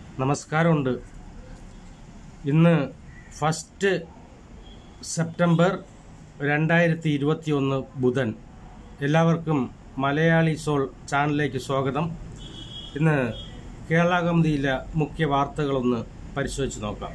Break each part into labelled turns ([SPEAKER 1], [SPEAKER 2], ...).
[SPEAKER 1] നമസ്കാരമുണ്ട് ഇന്ന് first September രണ്ടായിരത്തി ഇരുപത്തി ഒന്ന് ബുധൻ എല്ലാവർക്കും മലയാളി സോൾ ചാനലിലേക്ക് സ്വാഗതം ഇന്ന് കേരള കൗമുദിയിലെ മുഖ്യ വാർത്തകളൊന്ന് പരിശോധിച്ച് നോക്കാം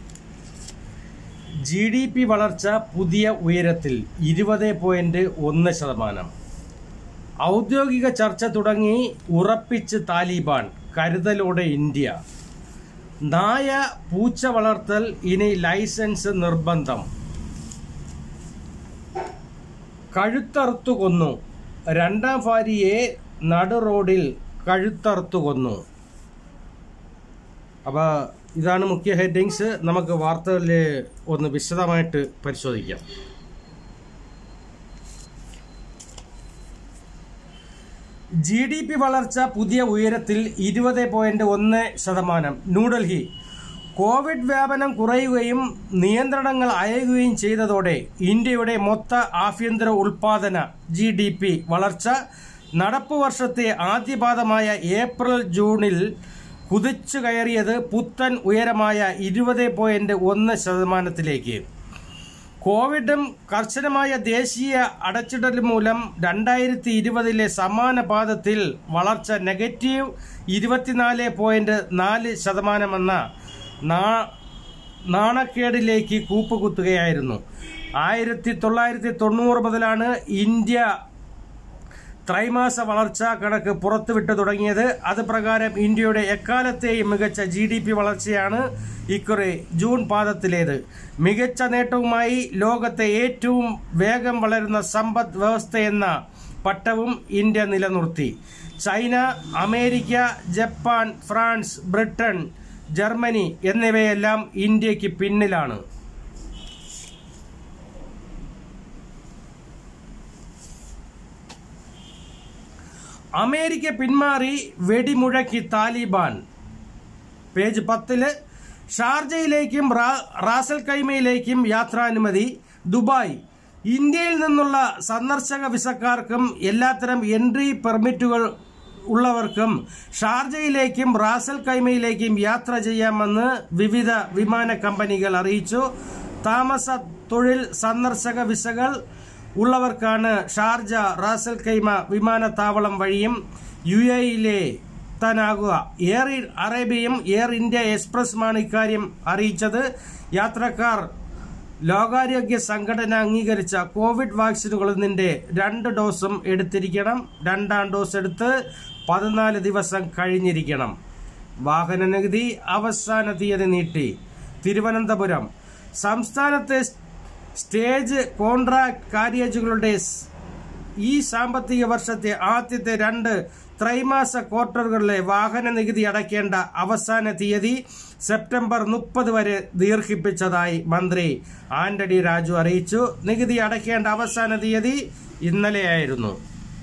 [SPEAKER 1] ജി ഡി പി വളർച്ച പുതിയ ഉയരത്തിൽ ഇരുപത് പോയിന്റ് ഒന്ന് ശതമാനം ഔദ്യോഗിക ചർച്ച തുടങ്ങി ഉറപ്പിച്ച് താലിബാൻ കരുതലോടെ ഇന്ത്യ നായ പൂച്ച വളർത്തൽ ഇനി ലൈസൻസ് നിർബന്ധം കഴുത്തറുത്തു കൊന്നു രണ്ടാം ഭാര്യയെ നടു റോഡിൽ കഴുത്തറുത്തു കൊന്നു അപ്പോൾ ഇതാണ് മുഖ്യ ഹെഡിങ്സ് നമുക്ക് വാർത്തകളിൽ ഒന്ന് വിശദമായിട്ട് പരിശോധിക്കാം ജി ഡി പി വളർച്ച പുതിയ ഉയരത്തിൽ ഇരുപത് പോയിന്റ് ഒന്ന് ശതമാനം ന്യൂഡൽഹി കോവിഡ് വ്യാപനം കുറയുകയും നിയന്ത്രണങ്ങൾ അയയുകയും ചെയ്തതോടെ ഇന്ത്യയുടെ മൊത്ത ആഭ്യന്തര ഉൽപാദന ജി ഡി പി വളർച്ച നടപ്പു വർഷത്തെ ആദ്യപാദമായ ഏപ്രിൽ ജൂണിൽ കുതിച്ചു കയറിയത് പുത്തൻ ഉയരമായ ഇരുപത് പോയിന്റ് ഒന്ന് ശതമാനത്തിലേക്ക് കോവിഡും കർശനമായ ദേശീയ അടച്ചിടൽ മൂലം രണ്ടായിരത്തി ഇരുപതിലെ സമാന പാദത്തിൽ വളർച്ച നെഗറ്റീവ് ഇരുപത്തിനാല് പോയിന്റ് നാല് ശതമാനമെന്ന നാ- നാണക്കേടിലേക്ക് കൂപ്പുകുത്തുകയായിരുന്നു ആയിരത്തി തൊള്ളായിരത്തി തൊണ്ണൂറ് മുതലാണ് ഇന്ത്യ ത്രൈമാസ വളർച്ചാ കണക്ക് പുറത്തുവിട്ടു തുടങ്ങിയത് അത് പ്രകാരം ഇന്ത്യയുടെ എക്കാലത്തെയും മികച്ച ജി ഡി പി വളർച്ചയാണ് ഇക്കുറി ജൂൺ പാദത്തിലേത് മികച്ച നേട്ടവുമായി ലോകത്തെ ഏറ്റവും വേഗം വളരുന്ന സമ്പദ് വ്യവസ്ഥയെന്ന പട്ടവും ഇന്ത്യ നിലനിർത്തി China America Japan France Britain Germany എന്നിവയെല്ലാം ഇന്ത്യക്ക് പിന്നിലാണ് അമേരിക്ക പിന്മാറി വെടിമുഴക്കി താലിബാൻ പേജ് പത്തില് ഷാർജയിലേക്കും റാ- റാസൽ കൈമയിലേക്കും യാത്രാനുമതി ദുബായ് ഇന്ത്യയിൽ നിന്നുള്ള സന്ദർശക വിസക്കാർക്കും എല്ലാത്തരം എൻട്രി പെർമിറ്റുകൾ ഉള്ളവർക്കും ഷാർജയിലേക്കും റാസൽ കൈമയിലേക്കും യാത്ര ചെയ്യാമെന്ന് വിവിധ വിമാന കമ്പനികൾ അറിയിച്ചു താമസ തൊഴിൽ സന്ദർശക വിസകൾ ഉള്ളവർക്കാണ് ഷാർജ റാസൽ കൈമ വിമാനത്താവളം വഴിയും യു എയിലെ എത്താനാകുക എയർ അറേബ്യയും എയർ ഇന്ത്യ എക്സ്പ്രസുമാണ് ഇക്കാര്യം അറിയിച്ചത് യാത്രക്കാർ ലോകാരോഗ്യ സംഘടന അംഗീകരിച്ച കോവിഡ് വാക്സിനുകളിന്റെ രണ്ട് ഡോസും എടുത്തിരിക്കണം രണ്ടാം ഡോസ് എടുത്ത് പതിനാല് ദിവസം കഴിഞ്ഞിരിക്കണം വാഹന നികുതി അവസാന തീയതി നീട്ടി തിരുവനന്തപുരം സംസ്ഥാനത്തെ സ്റ്റേജ് കോൺട്രാക്ട് കാര്യേജുകളുടെ സ് ഈ സാമ്പത്തിക വർഷത്തെ ആദ്യത്തെ രണ്ട് ത്രൈമാസ ക്വാർട്ടറുകളിലെ വാഹന നികുതി അടയ്ക്കേണ്ട അവസാന തീയതി സെപ്റ്റംബർ മുപ്പത് വരെ ദീർഘിപ്പിച്ചതായി മന്ത്രി ആന്റണി രാജു അറിയിച്ചു നികുതി അടയ്ക്കേണ്ട അവസാന തീയതി ഇന്നലെയായിരുന്നു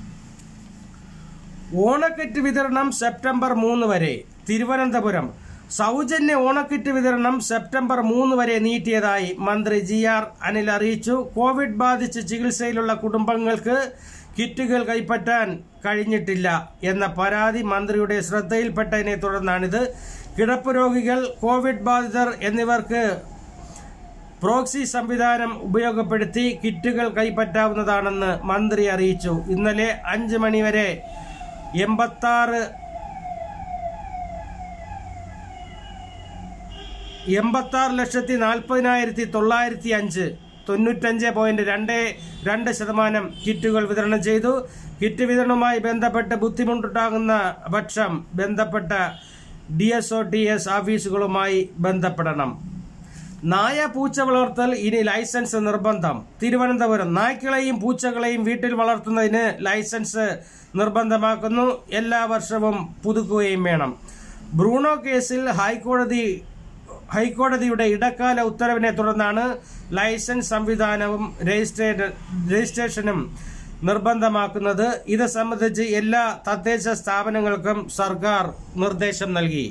[SPEAKER 1] ഓണക്കിറ്റ് വിതരണം സെപ്റ്റംബർ മൂന്ന് വരെ തിരുവനന്തപുരം സൗജന്യ ഓണക്കിറ്റ് വിതരണം സെപ്റ്റംബർ മൂന്ന് വരെ നീട്ടിയതായി മന്ത്രി ജി ആർ അനിൽ അറിയിച്ചു കോവിഡ് ബാധിച്ച് ചികിത്സയിലുള്ള കുടുംബങ്ങൾക്ക് കിറ്റുകൾ കൈപ്പറ്റാൻ കഴിഞ്ഞിട്ടില്ല എന്ന പരാതി മന്ത്രിയുടെ ശ്രദ്ധയിൽപ്പെട്ടതിനെ തുടർന്നാണിത് കിടപ്പ് രോഗികൾ കോവിഡ് ബാധിതർ എന്നിവർക്ക് പ്രോക്സി സംവിധാനം ഉപയോഗപ്പെടുത്തി കിറ്റുകൾ കൈപ്പറ്റാവുന്നതാണെന്ന് മന്ത്രി അറിയിച്ചു ഇന്നലെ അഞ്ച് മണിവരെ എൺപത്താറ് എൺപത്താറ് ലക്ഷത്തി നാൽപ്പതിനായിരത്തി തൊള്ളായിരത്തി അഞ്ച് തൊണ്ണൂറ്റഞ്ച് പോയിന്റ് രണ്ട് രണ്ട് ശതമാനം കിറ്റുകൾ വിതരണം ചെയ്തു കിറ്റ് വിതരണവുമായി ബന്ധപ്പെട്ട് ബുദ്ധിമുട്ടുണ്ടാകുന്ന പക്ഷം ബന്ധപ്പെട്ട D S O T S ഓഫീസുകളുമായി ബന്ധപ്പെടണം നായ പൂച്ച വളർത്തൽ ഇനി ലൈസൻസ് നിർബന്ധം തിരുവനന്തപുരം നായ്ക്കളെയും പൂച്ചകളെയും വീട്ടിൽ വളർത്തുന്നതിന് ലൈസൻസ് നിർബന്ധമാക്കുന്നു എല്ലാ വർഷവും പുതുക്കുകയും വേണം ബ്രൂണോ കേസിൽ ഹൈക്കോടതി ഹൈക്കോടതിയുടെ ഇടക്കാല ഉത്തരവിനെ തുടർന്നാണ് ലൈസൻസ് സംവിധാനവും രജിസ്ട്രേ- രജിസ്ട്രേഷനും നിർബന്ധമാക്കുന്നത് ഇത് സംബന്ധിച്ച് എല്ലാ തദ്ദേശ സ്ഥാപനങ്ങൾക്കും സർക്കാർ നിർദ്ദേശം നൽകി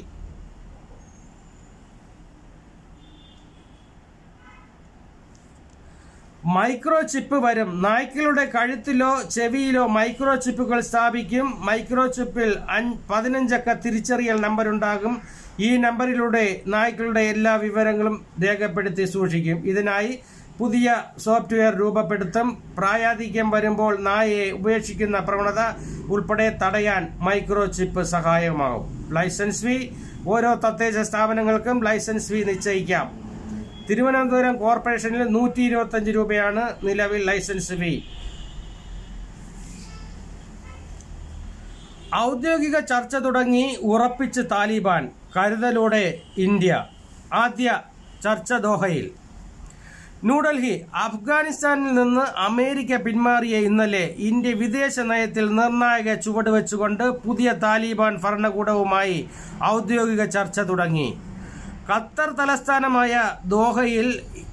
[SPEAKER 1] മൈക്രോ ചിപ്പ് വരും നായ്ക്കളുടെ കഴുത്തിലോ ചെവിയിലോ മൈക്രോ ചിപ്പുകൾ സ്ഥാപിക്കും മൈക്രോ ചിപ്പിൽ അഞ്ച് പതിനഞ്ചക്ക തിരിച്ചറിയൽ നമ്പർ ഉണ്ടാകും ഈ നമ്പറിലൂടെ നായ്ക്കളുടെ എല്ലാ വിവരങ്ങളും രേഖപ്പെടുത്തി സൂക്ഷിക്കും ഇതിനായി പുതിയ സോഫ്റ്റ്വെയർ രൂപപ്പെടുത്തും പ്രായാധിക്യം വരുമ്പോൾ നായയെ ഉപേക്ഷിക്കുന്ന പ്രവണത ഉൾപ്പെടെ തടയാൻ മൈക്രോ ചിപ്പ് സഹായമാകും ലൈസൻസ് ഫീ ഓരോ തദ്ദേശ സ്ഥാപനങ്ങൾക്കും ലൈസൻസ് ഫീ നിശ്ചയിക്കാം തിരുവനന്തപുരം കോർപ്പറേഷനിൽ നൂറ്റി ഇരുപത്തഞ്ച് രൂപയാണ് നിലവിൽ ലൈസൻസ് ഫീ ഔദ്യോഗിക ചർച്ച തുടങ്ങി ഉറപ്പിച്ച് താലിബാൻ കരുതലോടെ ഇന്ത്യ ആദ്യ ചർച്ച ദോഹയിൽ ന്യൂഡൽഹി അഫ്ഗാനിസ്ഥാനിൽ നിന്ന് അമേരിക്ക പിന്മാറിയ ഇന്നലെ ഇന്ത്യ വിദേശ നയത്തിൽ നിർണായക ചുവട് വെച്ചുകൊണ്ട് പുതിയ താലിബാൻ ഭരണകൂടവുമായി ഔദ്യോഗിക ചർച്ച തുടങ്ങി ഖത്തർ തലസ്ഥാനമായ ദോഹയിൽ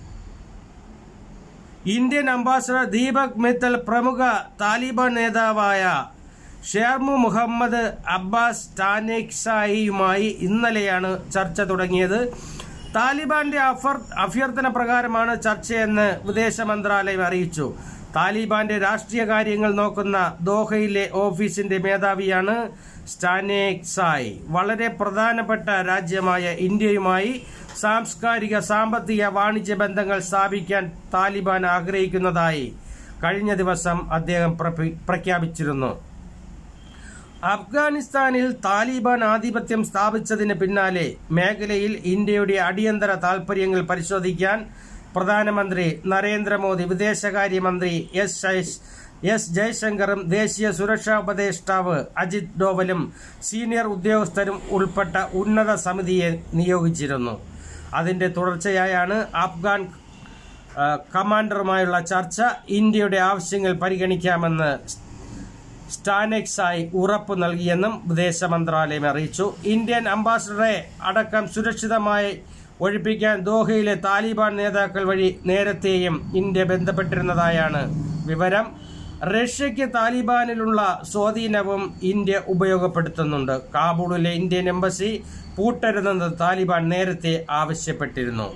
[SPEAKER 1] ഇന്ത്യൻ അംബാസഡർ ദീപക് മിത്തൽ പ്രമുഖ താലിബാൻ നേതാവായ ഷേർമു മുഹമ്മദ് അബ്ബാസ് ടാനെക്സായിയുമായി ഇന്നലെയാണ് ചർച്ച തുടങ്ങിയത് താലിബാന്റെ അഫർ അഭ്യർത്ഥന പ്രകാരമാണ് ചർച്ചയെന്ന് വിദേശ മന്ത്രാലയം അറിയിച്ചു താലിബാന്റെ രാഷ്ട്രീയ കാര്യങ്ങൾ നോക്കുന്ന ദോഹയിലെ ഓഫീസിന്റെ മേധാവിയാണ് സ്റ്റാനേക്സായ് വളരെ പ്രധാനപ്പെട്ട രാജ്യമായ ഇന്ത്യയുമായി സാംസ്കാരിക സാമ്പത്തിക വാണിജ്യ ബന്ധങ്ങൾ സ്ഥാപിക്കാൻ താലിബാൻ ആഗ്രഹിക്കുന്നതായി കഴിഞ്ഞ ദിവസം അദ്ദേഹം പ്രപി- പ്രഖ്യാപിച്ചിരുന്നു അഫ്ഗാനിസ്ഥാനിൽ താലിബാൻ ആധിപത്യം സ്ഥാപിച്ചതിന് പിന്നാലെ മേഖലയിൽ ഇന്ത്യയുടെ അടിയന്തര താൽപര്യങ്ങൾ പരിശോധിക്കാൻ പ്രധാനമന്ത്രി നരേന്ദ്രമോദി വിദേശകാര്യമന്ത്രി എസ് ജയശ്- എസ് ജയശങ്കറും ദേശീയ സുരക്ഷാ ഉപദേഷ്ടാവ് അജിത് ഡോവലും സീനിയർ ഉദ്യോഗസ്ഥരും ഉൾപ്പെട്ട ഉന്നത സമിതിയെ നിയോഗിച്ചിരുന്നു അതിന്റെ തുടർച്ചയായാണ് അഫ്ഗാൻ ആ, കമാൻഡറുമായുള്ള ചർച്ച ഇന്ത്യയുടെ ആവശ്യങ്ങൾ പരിഗണിക്കാമെന്ന് സ്റ്റാനെക്സായി ഉറപ്പു നൽകിയെന്നും വിദേശ മന്ത്രാലയം അറിയിച്ചു ഇന്ത്യൻ അംബാസഡറെ അടക്കം സുരക്ഷിതമായി ഒഴിപ്പിക്കാൻ ദോഹയിലെ താലിബാൻ നേതാക്കൾ വഴി നേരത്തെയും ഇന്ത്യ ബന്ധപ്പെട്ടിരുന്നതായാണ് വിവരം റഷ്യയ്ക്ക് താലിബാനിലുള്ള സ്വാധീനവും ഇന്ത്യ ഉപയോഗപ്പെടുത്തുന്നുണ്ട് കാബൂളിലെ ഇന്ത്യൻ എംബസി പൂട്ടരുതെന്ന് താലിബാൻ നേരത്തെ ആവശ്യപ്പെട്ടിരുന്നു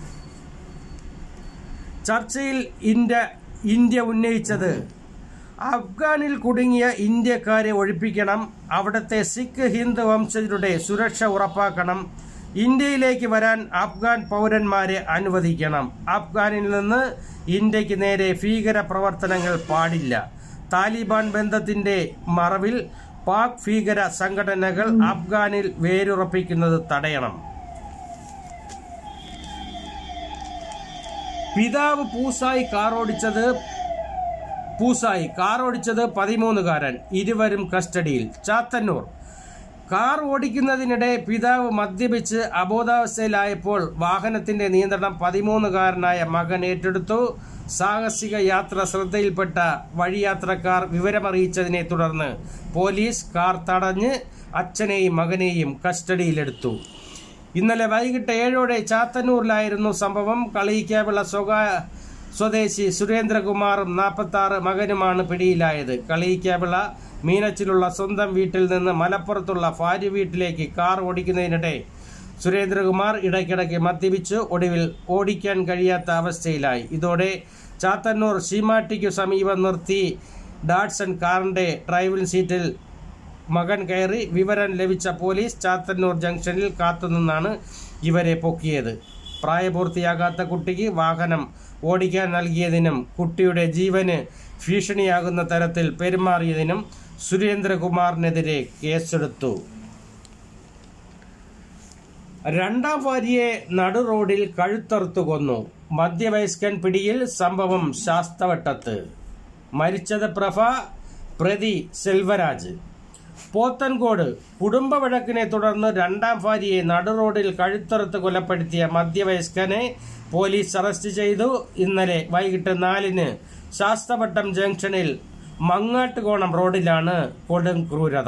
[SPEAKER 1] ചർച്ചയിൽ ഇന്ത്യ ഇന്ത്യ ഉന്നയിച്ചത് അഫ്ഗാനിൽ കുടുങ്ങിയ ഇന്ത്യക്കാരെ ഒഴിപ്പിക്കണം അവിടുത്തെ സിഖ് ഹിന്ദു വംശജരുടെ സുരക്ഷ ഉറപ്പാക്കണം ഇന്ത്യയിലേക്ക് വരാൻ അഫ്ഗാൻ പൗരന്മാരെ അനുവദിക്കണം അഫ്ഗാനിൽ നിന്ന് ഇന്ത്യക്ക് നേരെ ഭീകര പ്രവർത്തനങ്ങൾ പാടില്ല താലിബാൻ ബന്ധത്തിന്റെ മറവിൽ പാക് ഭീകര സംഘടനകൾ അഫ്ഗാനിൽ വേരുറപ്പിക്കുന്നത് തടയണം പിതാവ് പൂസായി കാർ ഓടിച്ചത് പൂസായി കാർ ഓടിച്ചത് പതിമൂന്നുകാരൻ ഇരുവരും കസ്റ്റഡിയിൽ ചാത്തന്നൂർ കാർ ഓടിക്കുന്നതിനിടെ പിതാവ് മദ്യപിച്ച് അബോധാവസ്ഥയിലായപ്പോൾ വാഹനത്തിന്റെ നിയന്ത്രണം പതിമൂന്നുകാരനായ മകൻ ഏറ്റെടുത്തു സാഹസിക യാത്ര ശ്രദ്ധയിൽപ്പെട്ട വഴിയാത്രക്കാർ വിവരമറിയിച്ചതിനെ തുടർന്ന് പോലീസ് കാർ തടഞ്ഞ് അച്ഛനെയും മകനെയും കസ്റ്റഡിയിലെടുത്തു ഇന്നലെ വൈകിട്ട് ഏഴോടെ ചാത്തന്നൂരിലായിരുന്നു സംഭവം കളിയിക്കാവിള സ്വകാ സ്വദേശി സുരേന്ദ്രകുമാറും നാൽപ്പത്തി ആറ് മകനുമാണ് പിടിയിലായത് കളിയിക്കാവിള മീനച്ചിലുള്ള സ്വന്തം വീട്ടിൽ നിന്ന് മലപ്പുറത്തുള്ള ഭാര്യ വീട്ടിലേക്ക് കാർ ഓടിക്കുന്നതിനിടെ സുരേന്ദ്രകുമാർ ഇടയ്ക്കിടയ്ക്ക് മദ്യപിച്ചു ഒടുവിൽ ഓടിക്കാൻ കഴിയാത്ത അവസ്ഥയിലായി ഇതോടെ ചാത്തന്നൂർ ശീമാട്ടിക്കു സമീപം നിർത്തി ഡാഡ്സൺ കാറിന്റെ ഡ്രൈവിംഗ് സീറ്റിൽ മകൻ കയറി വിവരം ലഭിച്ച പോലീസ് ചാത്തന്നൂർ ജംഗ്ഷനിൽ കാത്തുനിന്നാണ് ഇവരെ പൊക്കിയത് പ്രായപൂർത്തിയാകാത്ത കുട്ടിക്ക് വാഹനം ഓടിക്കാൻ നൽകിയതിനും കുട്ടിയുടെ ജീവന് ഭീഷണിയാകുന്ന തരത്തിൽ പെരുമാറിയതിനും സുരേന്ദ്രകുമാറിനെതിരെ കേസെടുത്തു രണ്ടാം ഭാര്യയെ നടു റോഡിൽ കഴുത്തറുത്തു കൊന്നു മധ്യവയസ്കൻ പിടിയിൽ സംഭവം ശാസ്തവട്ടത്ത് മരിച്ചത് പ്രഭ പ്രതി സെൽവരാജ് പോത്തൻകോട് കുടുംബ വഴക്കിനെ തുടർന്ന് രണ്ടാം ഭാര്യയെ നടു റോഡിൽ കഴുത്തറുത്ത് കൊലപ്പെടുത്തിയ മധ്യവയസ്കനെ പോലീസ് അറസ്റ്റ് ചെയ്തു ഇന്നലെ വൈകിട്ട് നാലിന് ശാസ്തവട്ടം ജംഗ്ഷനിൽ മങ്ങാട്ടുകോണം റോഡിലാണ് കൊടും ക്രൂരത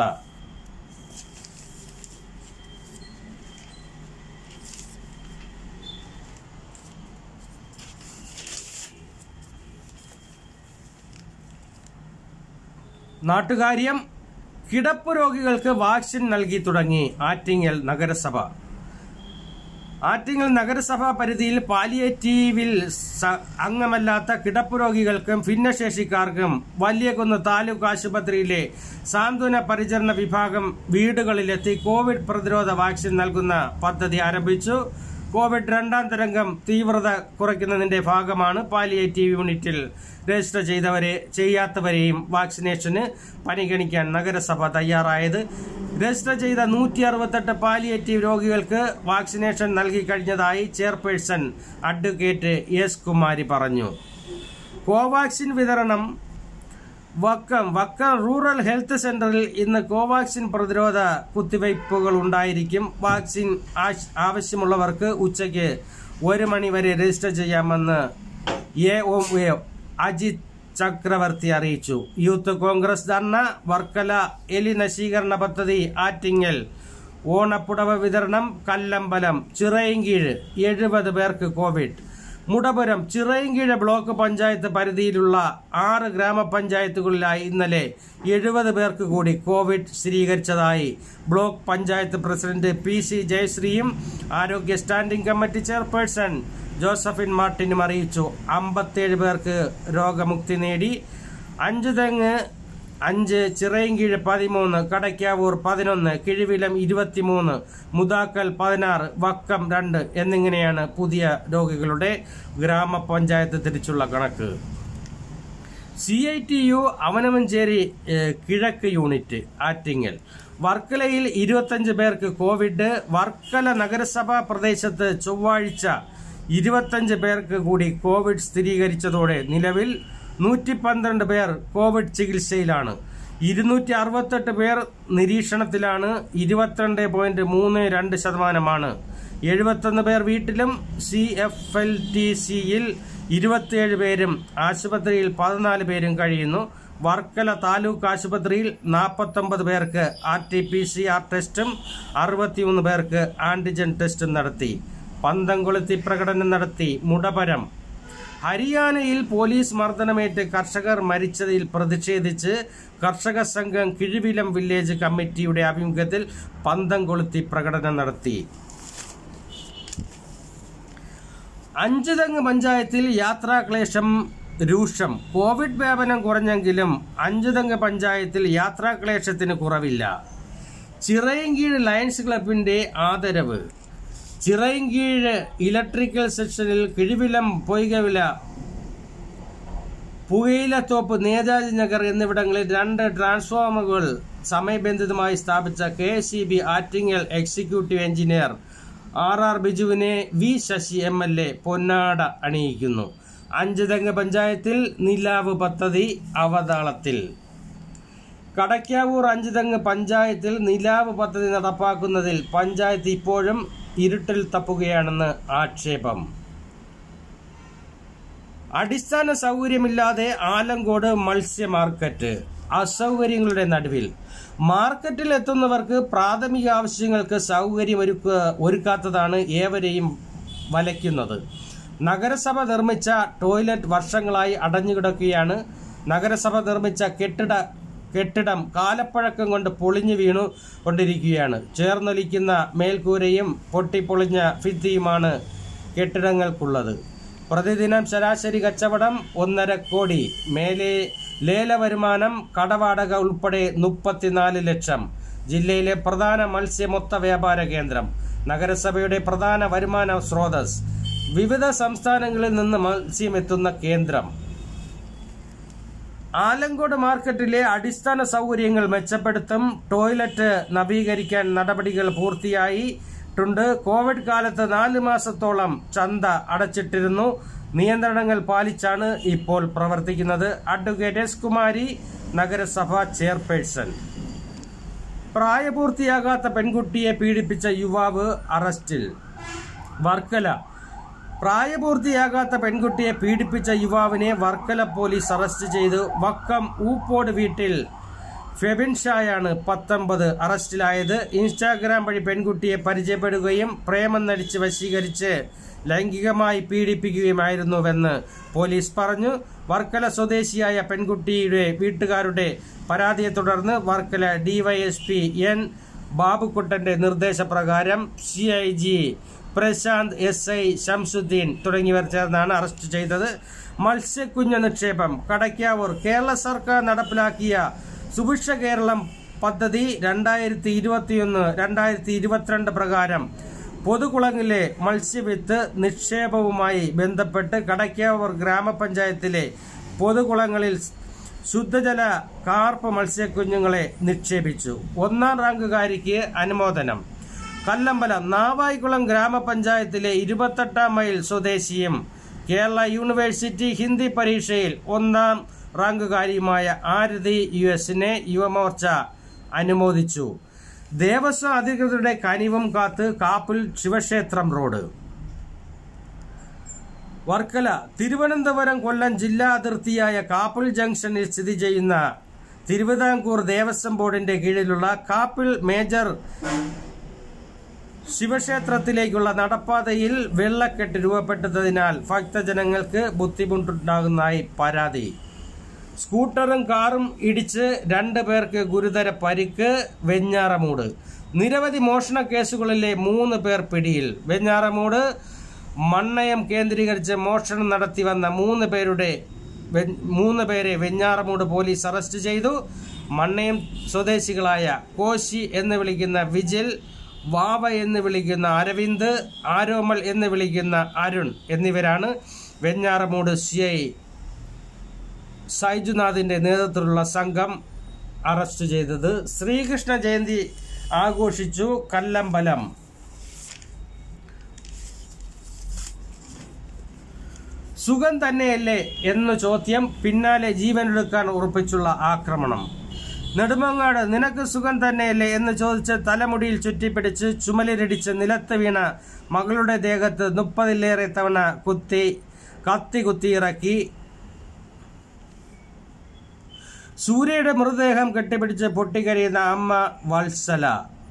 [SPEAKER 1] നാട്ടുകാര്യം കിടപ്പ് രോഗികൾക്ക് വാക്സിൻ നൽകി തുടങ്ങി ആറ്റിങ്ങൽ നഗരസഭ ആറ്റിങ്ങൽ നഗരസഭാ പരിധിയിൽ പാലിയേറ്റീവിൽ സ- അംഗമല്ലാത്ത കിടപ്പ് രോഗികൾക്കും ഭിന്നശേഷിക്കാർക്കും വലിയകുന്ന് താലൂക്ക് ആശുപത്രിയിലെ സാന്ത്വന പരിചരണ വിഭാഗം വീടുകളിലെത്തി കോവിഡ് പ്രതിരോധ വാക്സിൻ നൽകുന്ന പദ്ധതി ആരംഭിച്ചു കോവിഡ് രണ്ടാം തരംഗം തീവ്രത കുറയ്ക്കുന്നതിന്റെ ഭാഗമാണ് പാലിയേറ്റീവ് യൂണിറ്റിൽ രജിസ്റ്റർ ചെയ്തവരെ ചെയ്യാത്തവരെയും വാക്സിനേഷന് പരിഗണിക്കാൻ നഗരസഭ തയ്യാറായത് രജിസ്റ്റർ ചെയ്ത നൂറ്റി അറുപത്തെട്ട് പാലിയേറ്റീവ് രോഗികൾക്ക് വാക്സിനേഷൻ നൽകി കഴിഞ്ഞതായി ചെയർപേഴ്സൺ അഡ്വക്കേറ്റ് എസ് കുമാരി പറഞ്ഞു കോവാക്സിൻ വിതരണം വക്കം വക്കം റൂറൽ ഹെൽത്ത് സെന്ററിൽ ഇന്ന് കോവാക്സിൻ പ്രതിരോധ കുത്തിവയ്പ്പുകൾ ഉണ്ടായിരിക്കും വാക്സിൻ ആശ്- ആവശ്യമുള്ളവർക്ക് ഉച്ചയ്ക്ക് ഒരു മണി വരെ രജിസ്റ്റർ ചെയ്യാമെന്ന് എ ഒ എ അജിത് ചക്രവർത്തി അറിയിച്ചു യൂത്ത് കോൺഗ്രസ് ധർണ വർക്കല എലി നശീകരണ പദ്ധതി ആറ്റിങ്ങൽ ഓണപ്പുടവ വിതരണം കല്ലമ്പലം ചിറയൻകീഴ് എഴുപത് പേർക്ക് കോവിഡ് മുടപുരം ചിറയൻകീഴ് ബ്ലോക്ക് പഞ്ചായത്ത് പരിധിയിലുള്ള ആറ് ഗ്രാമപഞ്ചായത്തുകളിലായി ഇന്നലെ എഴുപത് പേർക്ക് കൂടി കോവിഡ് സ്ഥിരീകരിച്ചതായി block panchayat president P C ജയശ്രീയും ആരോഗ്യ സ്റ്റാൻഡിംഗ് കമ്മിറ്റി ചെയർപേഴ്സൺ ജോസഫിൻ മാർട്ടിനും അറിയിച്ചു അമ്പത്തേഴ് പേർക്ക് രോഗമുക്തി നേടി അഞ്ചു തെങ്ങ് അഞ്ച് ചിറയൻകീഴ് പതിമൂന്ന് കടയ്ക്കാവൂർ പതിനൊന്ന് കിഴിവിലം ഇരുപത്തിമൂന്ന് മുതാക്കൽ പതിനാറ് വക്കം രണ്ട് എന്നിങ്ങനെയാണ് പുതിയ രോഗികളുടെ ഗ്രാമപഞ്ചായത്ത് തിരിച്ചുള്ള കണക്ക് C I T U Avanamanchery ഏഹ്, കിഴക്ക് യൂണിറ്റ് ആറ്റിങ്ങൽ വർക്കലയിൽ ഇരുപത്തഞ്ച് പേർക്ക് കോവിഡ് വർക്കല നഗരസഭാ പ്രദേശത്ത് ചൊവ്വാഴ്ച ഇരുപത്തഞ്ച് പേർക്ക് കൂടി കോവിഡ് സ്ഥിരീകരിച്ചതോടെ നിലവിൽ നൂറ്റി പന്ത്രണ്ട് പേർ കോവിഡ് ചികിത്സയിലാണ് ഇരുന്നൂറ്റി അറുപത്തെട്ട് പേർ നിരീക്ഷണത്തിലാണ് ഇരുപത്തിരണ്ട് പോയിന്റ് മൂന്ന് രണ്ട് ശതമാനമാണ് എഴുപത്തൊന്ന് പേർ വീട്ടിലും സി എഫ് എൽ ടി സിയിൽ ഇരുപത്തിയേഴ് പേരും ആശുപത്രിയിൽ പതിനാല് പേരും കഴിയുന്നു വർക്കല താലൂക്ക് ആശുപത്രിയിൽ നാൽപ്പത്തൊമ്പത് പേർക്ക് R T P C R ടെസ്റ്റും അറുപത്തിമൂന്ന് പേർക്ക് ആന്റിജൻ ടെസ്റ്റും നടത്തി പന്തംകൊളുത്തി പ്രകടനം നടത്തി മുടപരം ഹരിയാനയിൽ പോലീസ് മർദ്ദനമേറ്റ് കർഷകർ മരിച്ചതിൽ പ്രതിഷേധിച്ച് കർഷക സംഘം കിഴിവിലം വില്ലേജ് കമ്മിറ്റിയുടെ ആഭിമുഖ്യത്തിൽ പന്തം കൊളുത്തി പ്രകടനം നടത്തി അഞ്ചുതെങ്ങ് പഞ്ചായത്തിൽ യാത്രാക്ലേശം രൂക്ഷം കോവിഡ് വ്യാപനം കുറഞ്ഞെങ്കിലും അഞ്ചുതെങ്ങ് പഞ്ചായത്തിൽ യാത്രാക്ലേശത്തിന് കുറവില്ല ചിറയൻകീഴ് ലയൺസ് ക്ലബിന്റെ ആദരവ് ചിറയൻകീഴ് ഇലക്ട്രിക്കൽ സെക്ഷനിൽ കിഴിവിലം പൊയ്കവില പുകയിലത്തോപ്പ് നേതാജി നഗർ എന്നിവിടങ്ങളിൽ രണ്ട് ട്രാൻസ്ഫോമറുകൾ സമയബന്ധിതമായി സ്ഥാപിച്ച K S C B Attingal executive engineer R R ബിജുവിനെ V Sasi M L A പൊന്നാട അണിയിക്കുന്നു അഞ്ചുതെങ്ങ് പഞ്ചായത്തിൽ നിലാവ് പദ്ധതി അവതാളത്തിൽ കടയ്ക്കാവൂർ അഞ്ചുതെങ്ങ് പഞ്ചായത്തിൽ നിലാവ് പദ്ധതി നടപ്പാക്കുന്നതിൽ പഞ്ചായത്ത് ഇപ്പോഴും ഇരുട്ടിൽ തപ്പുകയാണെന്ന് ആക്ഷേപം അടിസ്ഥാന സൗകര്യമില്ലാതെ ആലങ്കോട് മത്സ്യ മാർക്കറ്റ് അസൗകര്യങ്ങളുടെ നടുവിൽ മാർക്കറ്റിൽ എത്തുന്നവർക്ക് പ്രാഥമിക ആവശ്യങ്ങൾക്ക് സൗകര്യം ഒരുക്ക ഒരുക്കാത്തതാണ് ഏവരെയും വലയ്ക്കുന്നത് നഗരസഭ നിർമ്മിച്ച ടോയ്ലറ്റ് വർഷങ്ങളായി അടഞ്ഞുകിടക്കുകയാണ് നഗരസഭ നിർമ്മിച്ച കെട്ടിട കെട്ടിടം കാലപ്പഴക്കം കൊണ്ട് പൊളിഞ്ഞു വീണു കൊണ്ടിരിക്കുകയാണ് ചേർന്നൊലിക്കുന്ന മേൽക്കൂരയും പൊട്ടിപ്പൊളിഞ്ഞ ഭിത്തിയുമാണ് കെട്ടിടങ്ങൾക്കുള്ളത് പ്രതിദിനം ശരാശരി കച്ചവടം ഒന്നര കോടി മേലെ ലേല വരുമാനം കടവാടക ഉൾപ്പെടെ മുപ്പത്തിനാല് ലക്ഷം ജില്ലയിലെ പ്രധാന മത്സ്യ മൊത്ത വ്യാപാര കേന്ദ്രം നഗരസഭയുടെ പ്രധാന വരുമാന സ്രോതസ് വിവിധ സംസ്ഥാനങ്ങളിൽ നിന്ന് മത്സ്യം എത്തുന്ന കേന്ദ്രം ആലങ്കോട് മാർക്കറ്റിലെ അടിസ്ഥാന സൗകര്യങ്ങൾ മെച്ചപ്പെടുത്തും ടോയ്ലറ്റ് നവീകരിക്കാൻ നടപടികൾ പൂർത്തിയായിട്ടുണ്ട് കോവിഡ് കാലത്ത് നാല് മാസത്തോളം ചന്ത അടച്ചിട്ടിരുന്നു നിയന്ത്രണങ്ങൾ പാലിച്ചാണ് ഇപ്പോൾ പ്രവർത്തിക്കുന്നത് അഡ്വക്കേറ്റ് എസ് കുമാരി നഗരസഭ ചെയർപേഴ്സൺ പ്രായപൂർത്തിയാകാത്ത പെൺകുട്ടിയെ പീഡിപ്പിച്ച യുവാവ് അറസ്റ്റിൽ വർക്കല പ്രായപൂർത്തിയാകാത്ത പെൺകുട്ടിയെ പീഡിപ്പിച്ച യുവാവിനെ വർക്കല പോലീസ് അറസ്റ്റ് ചെയ്തു വക്കം ഊപ്പോട് വീട്ടിൽ ഫെബിൻ ഷായാണ് പത്തൊമ്പത് അറസ്റ്റിലായത് ഇൻസ്റ്റാഗ്രാം വഴി പെൺകുട്ടിയെ പരിചയപ്പെടുകയും പ്രേമം നടിച്ച് വശീകരിച്ച് ലൈംഗികമായി പീഡിപ്പിക്കുകയുമായിരുന്നുവെന്ന് പോലീസ് പറഞ്ഞു വർക്കല സ്വദേശിയായ പെൺകുട്ടിയുടെ വീട്ടുകാരുടെ പരാതിയെ തുടർന്ന് വർക്കല ഡിവൈഎസ്പി എൻ ബാബുക്കുട്ടന്റെ നിർദ്ദേശപ്രകാരം C I G Prashanth S I Shamsudeen തുടങ്ങിയവർ ചേർന്നാണ് അറസ്റ്റ് ചെയ്തത് മത്സ്യക്കുഞ്ഞ് നിക്ഷേപം കടയ്ക്കാവൂർ കേരള സർക്കാർ നടപ്പിലാക്കിയ സുഭിക്ഷ കേരളം പദ്ധതി രണ്ടായിരത്തി ഇരുപത്തിയൊന്ന് രണ്ടായിരത്തി ഇരുപത്തിരണ്ട് പ്രകാരം പൊതുകുളങ്ങളിലെ മത്സ്യവിത്ത് നിക്ഷേപവുമായി ബന്ധപ്പെട്ട് കടയ്ക്കാവൂർ ഗ്രാമപഞ്ചായത്തിലെ പൊതുകുളങ്ങളിൽ ശുദ്ധജല കാർപ്പ് മത്സ്യക്കുഞ്ഞുങ്ങളെ നിക്ഷേപിച്ചു ഒന്നാം റാങ്കുകാരിക്ക് അനുമോദനം കല്ലമ്പലം നാവായിക്കുളം ഗ്രാമപഞ്ചായത്തിലെ ഇരുപത്തെട്ടാം മൈൽ സ്വദേശിയും കേരള യൂണിവേഴ്സിറ്റി ഹിന്ദി പരീക്ഷയിൽ ഒന്നാം റാങ്കുകാരിയുമായ ആരതി യു എസിനെ യുവമോർച്ച അനുമോദിച്ചു ദേവസ്വം അധികൃതരുടെ കനിവും കാത്ത് കാപ്പിൽ ശിവക്ഷേത്രം റോഡ് വർക്കല തിരുവനന്തപുരം കൊല്ലം ജില്ലാ അതിർത്തിയായ കാപ്പിൾ ജംഗ്ഷനിൽ സ്ഥിതി ചെയ്യുന്ന തിരുവിതാംകൂർ ദേവസ്വം ബോർഡിന്റെ കീഴിലുള്ള കാപ്പിൾ മേജർ ശിവക്ഷേത്രത്തിലേക്കുള്ള നടപ്പാതയിൽ വെള്ളക്കെട്ട് രൂപപ്പെട്ടതിനാൽ ഭക്തജനങ്ങൾക്ക് ബുദ്ധിമുട്ടുണ്ടാകുന്നതായി പരാതി സ്കൂട്ടറും കാറും ഇടിച്ച് രണ്ട് പേർക്ക് ഗുരുതര പരിക്ക് വെഞ്ഞാറമൂട് നിരവധി മോഷണ കേസുകളിലെ മൂന്ന് പേർ പിടിയിൽ വെഞ്ഞാറമൂട് മണ്ണയം കേന്ദ്രീകരിച്ച് മോഷണം നടത്തി വന്ന മൂന്ന് പേരുടെ വെ- മൂന്ന് പേരെ വെഞ്ഞാറമൂട് പോലീസ് അറസ്റ്റ് ചെയ്തു മണ്ണയം സ്വദേശികളായ കോശി എന്ന് വിളിക്കുന്ന വിജിൽ വാവ എന്ന് വിളിക്കുന്ന അരവിന്ദ് ആരോമൽ എന്ന് വിളിക്കുന്ന അരുൺ എന്നിവരാണ് വെഞ്ഞാറമൂട് സി ഐ സൈജുനാഥിന്റെ നേതൃത്വത്തിലുള്ള സംഘം അറസ്റ്റ് ചെയ്തത് ശ്രീകൃഷ്ണ ജയന്തി ആഘോഷിച്ചു കല്ലമ്പലം സുഖം തന്നെയല്ലേ എന്നു ചോദ്യം പിന്നാലെ ജീവനെടുക്കാൻ ഉറപ്പിച്ചുള്ള ആക്രമണം നെടുമങ്ങാട് നിനക്ക് സുഖം തന്നെയല്ലേ എന്ന് ചോദിച്ച് തലമുടിയിൽ ചുറ്റിപ്പിടിച്ച് ചുമലിരടിച്ച് നിലത്ത് വീണ മകളുടെ ദേഹത്ത് മുപ്പതിലേറെ തവണ കുത്തി കത്തി കുത്തിയിറക്കി സൂര്യയുടെ മൃതദേഹം കെട്ടിപ്പിടിച്ച് പൊട്ടിക്കരയുന്ന അമ്മ വത്സല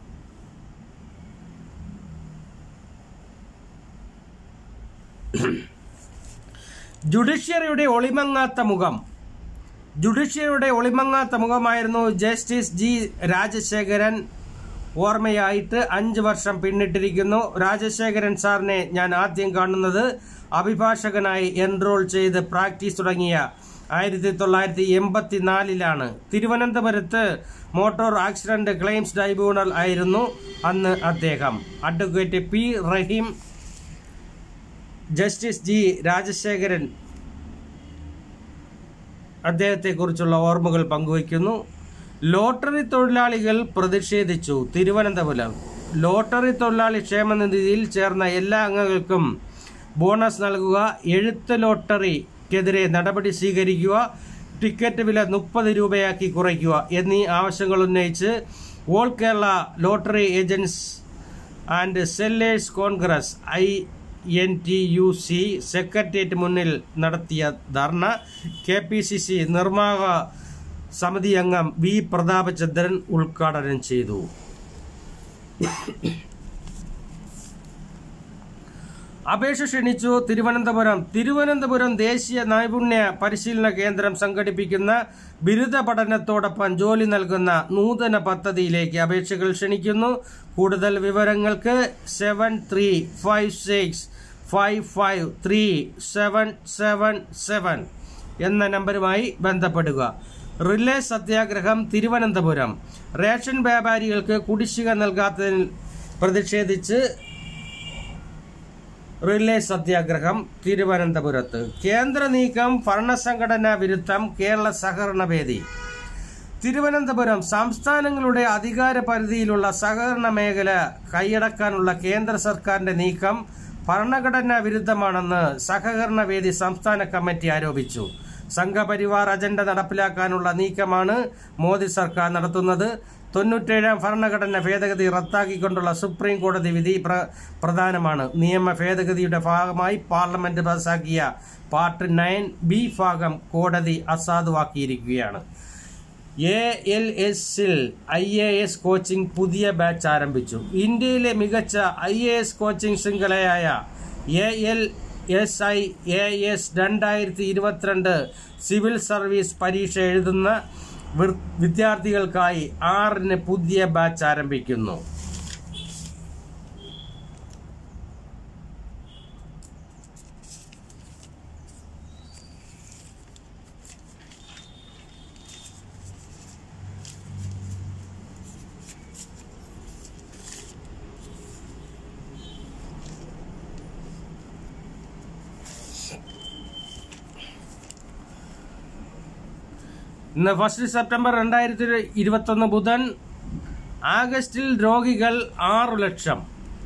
[SPEAKER 1] ജുഡീഷ്യറിയുടെ ഒളിമങ്ങാത്ത മുഖം ജുഡീഷ്യറിയുടെ ഒളിമങ്ങാത്ത മുഖമായിരുന്നു ജസ്റ്റിസ് ജി രാജശേഖരൻ ഓർമ്മയായിട്ട് അഞ്ച് വർഷം പിന്നിട്ടിരിക്കുന്നു രാജശേഖരൻ സാറിനെ ഞാൻ ആദ്യം കാണുന്നത് അഭിഭാഷകനായി എൻറോൾ ചെയ്ത് പ്രാക്ടീസ് തുടങ്ങിയ ആയിരത്തി തൊള്ളായിരത്തി എൺപത്തിനാലിലാണ് തിരുവനന്തപുരത്ത് മോട്ടോർ ആക്സിഡന്റ് ക്ലെയിംസ് ട്രൈബ്യൂണൽ ആയിരുന്നു അന്ന് അദ്ദേഹം advocate P Rahim justice G Rajasekharan അദ്ദേഹത്തെക്കുറിച്ചുള്ള ഓർമ്മകൾ പങ്കുവയ്ക്കുന്നു ലോട്ടറി തൊഴിലാളികൾ പ്രതിഷേധിച്ചു തിരുവനന്തപുരം ലോട്ടറി തൊഴിലാളി ക്ഷേമനിധിയിൽ ചേർന്ന എല്ലാ അംഗങ്ങൾക്കും ബോണസ് നൽകുക എഴുത്ത് ലോട്ടറിക്കെതിരെ നടപടി സ്വീകരിക്കുക ടിക്കറ്റ് വില മുപ്പത് രൂപയാക്കി കുറയ്ക്കുക എന്നീ ആവശ്യങ്ങൾ ഉന്നയിച്ച് all Kerala lottery agents and sellers Congress I N T U C secretariat മുന്നിൽ നടത്തിയ ധർണ കെ പി സി സി നിർമ്മാണ സമിതി അംഗം വി പ്രതാപചന്ദ്രൻ ഉദ്ഘാടനം ചെയ്തു അപേക്ഷ ക്ഷണിച്ചു തിരുവനന്തപുരം തിരുവനന്തപുരം ദേശീയ നൈപുണ്യ പരിശീലന കേന്ദ്രം സംഘടിപ്പിക്കുന്ന ബിരുദ പഠനത്തോടൊപ്പം ജോലി നൽകുന്ന നൂതന പദ്ധതിയിലേക്ക് അപേക്ഷകൾ ക്ഷണിക്കുന്നു കൂടുതൽ വിവരങ്ങൾക്ക് seven three five six five five three seven seven seven എന്ന നമ്പറുമായി ബന്ധപ്പെടുക റിലേ സത്യാഗ്രഹം തിരുവനന്തപുരം റേഷൻ വ്യാപാരികൾക്ക് കുടിശ്ശിക നൽകാത്തതിൽ പ്രതിഷേധിച്ച് റിലേ സത്യാഗ്രഹം തിരുവനന്തപുരത്ത് കേന്ദ്ര നീക്കം ഭരണസംഘടനാ വിരുദ്ധം കേരള സഹകരണ വേദി തിരുവനന്തപുരം സംസ്ഥാനങ്ങളുടെ അധികാര പരിധിയിലുള്ള സഹകരണ മേഖല കൈയടക്കാനുള്ള കേന്ദ്ര സർക്കാരിന്റെ നീക്കം ഭരണഘടനാ വിരുദ്ധമാണെന്ന് സഹകരണ വേദി സംസ്ഥാന കമ്മിറ്റി ആരോപിച്ചു സംഘപരിവാർ അജണ്ട നടപ്പിലാക്കാനുള്ള നീക്കമാണ് മോദി സർക്കാർ നടത്തുന്നത് തൊണ്ണൂറ്റേഴാം ഭരണഘടന ഭേദഗതി റദ്ദാക്കിക്കൊണ്ടുള്ള സുപ്രീം കോടതി വിധി പ്ര- പ്രധാനമാണ് നിയമ ഭേദഗതിയുടെ ഭാഗമായി പാർലമെന്റ് പാസാക്കിയ പാർട്ട് നയൻ ബി ഭാഗം കോടതി അസാധുവാക്കിയിരിക്കുകയാണ് എ എൽ എസിൽ ഐ എ എസ് കോച്ചിംഗ് പുതിയ ബാച്ച് ആരംഭിച്ചു ഇന്ത്യയിലെ മികച്ച ഐ എ എസ് കോച്ചിംഗ് ശൃംഖലയായ A L S I A S രണ്ടായിരത്തി ഇരുപത്തിരണ്ട് സിവിൽ സർവീസ് പരീക്ഷ എഴുതുന്ന വിർ- വിദ്യാർത്ഥികൾക്കായി ആറിന് പുതിയ ബാച്ച് ആരംഭിക്കുന്നു ഇന്ന് ഫസ്റ്റ് സെപ്റ്റംബർ രണ്ടായിരത്തി ഇരുപത്തൊന്ന് ബുധൻ ആഗസ്റ്റിൽ രോഗികൾ ആറു ലക്ഷം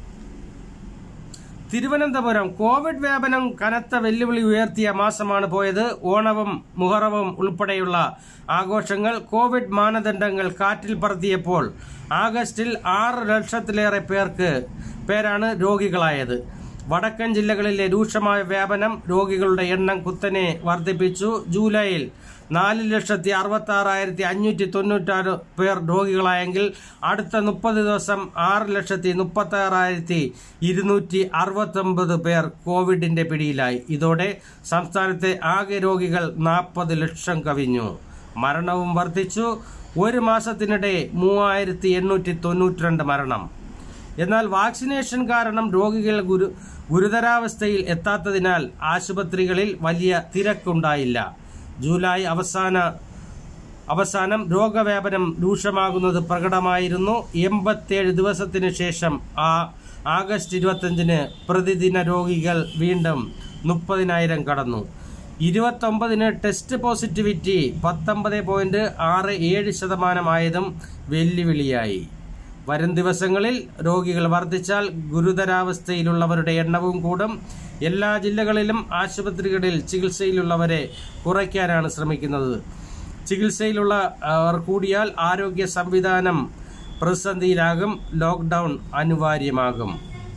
[SPEAKER 1] തിരുവനന്തപുരം കോവിഡ് വ്യാപനം കനത്ത വെല്ലുവിളി ഉയർത്തിയ മാസമാണ് പോയത് ഓണവും മുഹറവും ഉൾപ്പെടെയുള്ള ആഘോഷങ്ങൾ കോവിഡ് മാനദണ്ഡങ്ങൾ കാറ്റിൽ പറത്തിയപ്പോൾ ആഗസ്റ്റിൽ ആറ് ലക്ഷത്തിലേറെ പേർക്ക് പേരാണ് രോഗികളായത് വടക്കൻ ജില്ലകളിലെ രൂക്ഷമായ വ്യാപനം രോഗികളുടെ എണ്ണം കുത്തനെ വർദ്ധിപ്പിച്ചു ജൂലൈയിൽ നാല് ലക്ഷത്തി അറുപത്തി ആറായിരത്തി അഞ്ഞൂറ്റി തൊണ്ണൂറ്റാറ് പേർ രോഗികളായെങ്കിൽ അടുത്ത മുപ്പത് ദിവസം ആറ് ലക്ഷത്തി മുപ്പത്തി ആറായിരത്തി ഇരുന്നൂറ്റി അറുപത്തൊമ്പത് പേർ കോവിഡിന്റെ പിടിയിലായി ഇതോടെ സംസ്ഥാനത്തെ ആകെ രോഗികൾ നാൽപ്പത് ലക്ഷം കവിഞ്ഞു മരണവും വർദ്ധിച്ചു ഒരു മാസത്തിനിടെ മൂവായിരത്തി എണ്ണൂറ്റി തൊണ്ണൂറ്റിരണ്ട് മരണം എന്നാൽ വാക്സിനേഷൻ കാരണം രോഗികൾ ഗുരു ഗുരുതരാവസ്ഥയിൽ എത്താത്തതിനാൽ ആശുപത്രികളിൽ വലിയ തിരക്കുണ്ടായില്ല ജൂലൈ അവസാന അവസാനം രോഗവ്യാപനം രൂക്ഷമാകുന്നത് പ്രകടമായിരുന്നു എൺപത്തിയേഴ് ദിവസത്തിന് ശേഷം ആ ആഗസ്റ്റ് ഇരുപത്തഞ്ചിന് പ്രതിദിന രോഗികൾ വീണ്ടും മുപ്പതിനായിരം കടന്നു ഇരുപത്തൊമ്പതിന് ടെസ്റ്റ് പോസിറ്റിവിറ്റി പത്തൊമ്പത് പോയിന്റ് ആറ് ഏഴ് ശതമാനമായതും വെല്ലുവിളിയായി വരും ദിവസങ്ങളിൽ രോഗികൾ വർദ്ധിച്ചാൽ ഗുരുതരാവസ്ഥയിലുള്ളവരുടെ എണ്ണവും കൂടും എല്ലാ ജില്ലകളിലും ആശുപത്രികളിൽ ചികിത്സയിലുള്ളവരെ കുറയ്ക്കാനാണ് ശ്രമിക്കുന്നത് ചികിത്സയിലുള്ള അവർ കൂടിയാൽ ആരോഗ്യ സംവിധാനം പ്രതിസന്ധിയിലാകും ലോക്ക്ഡൌൺ അനിവാര്യമാകും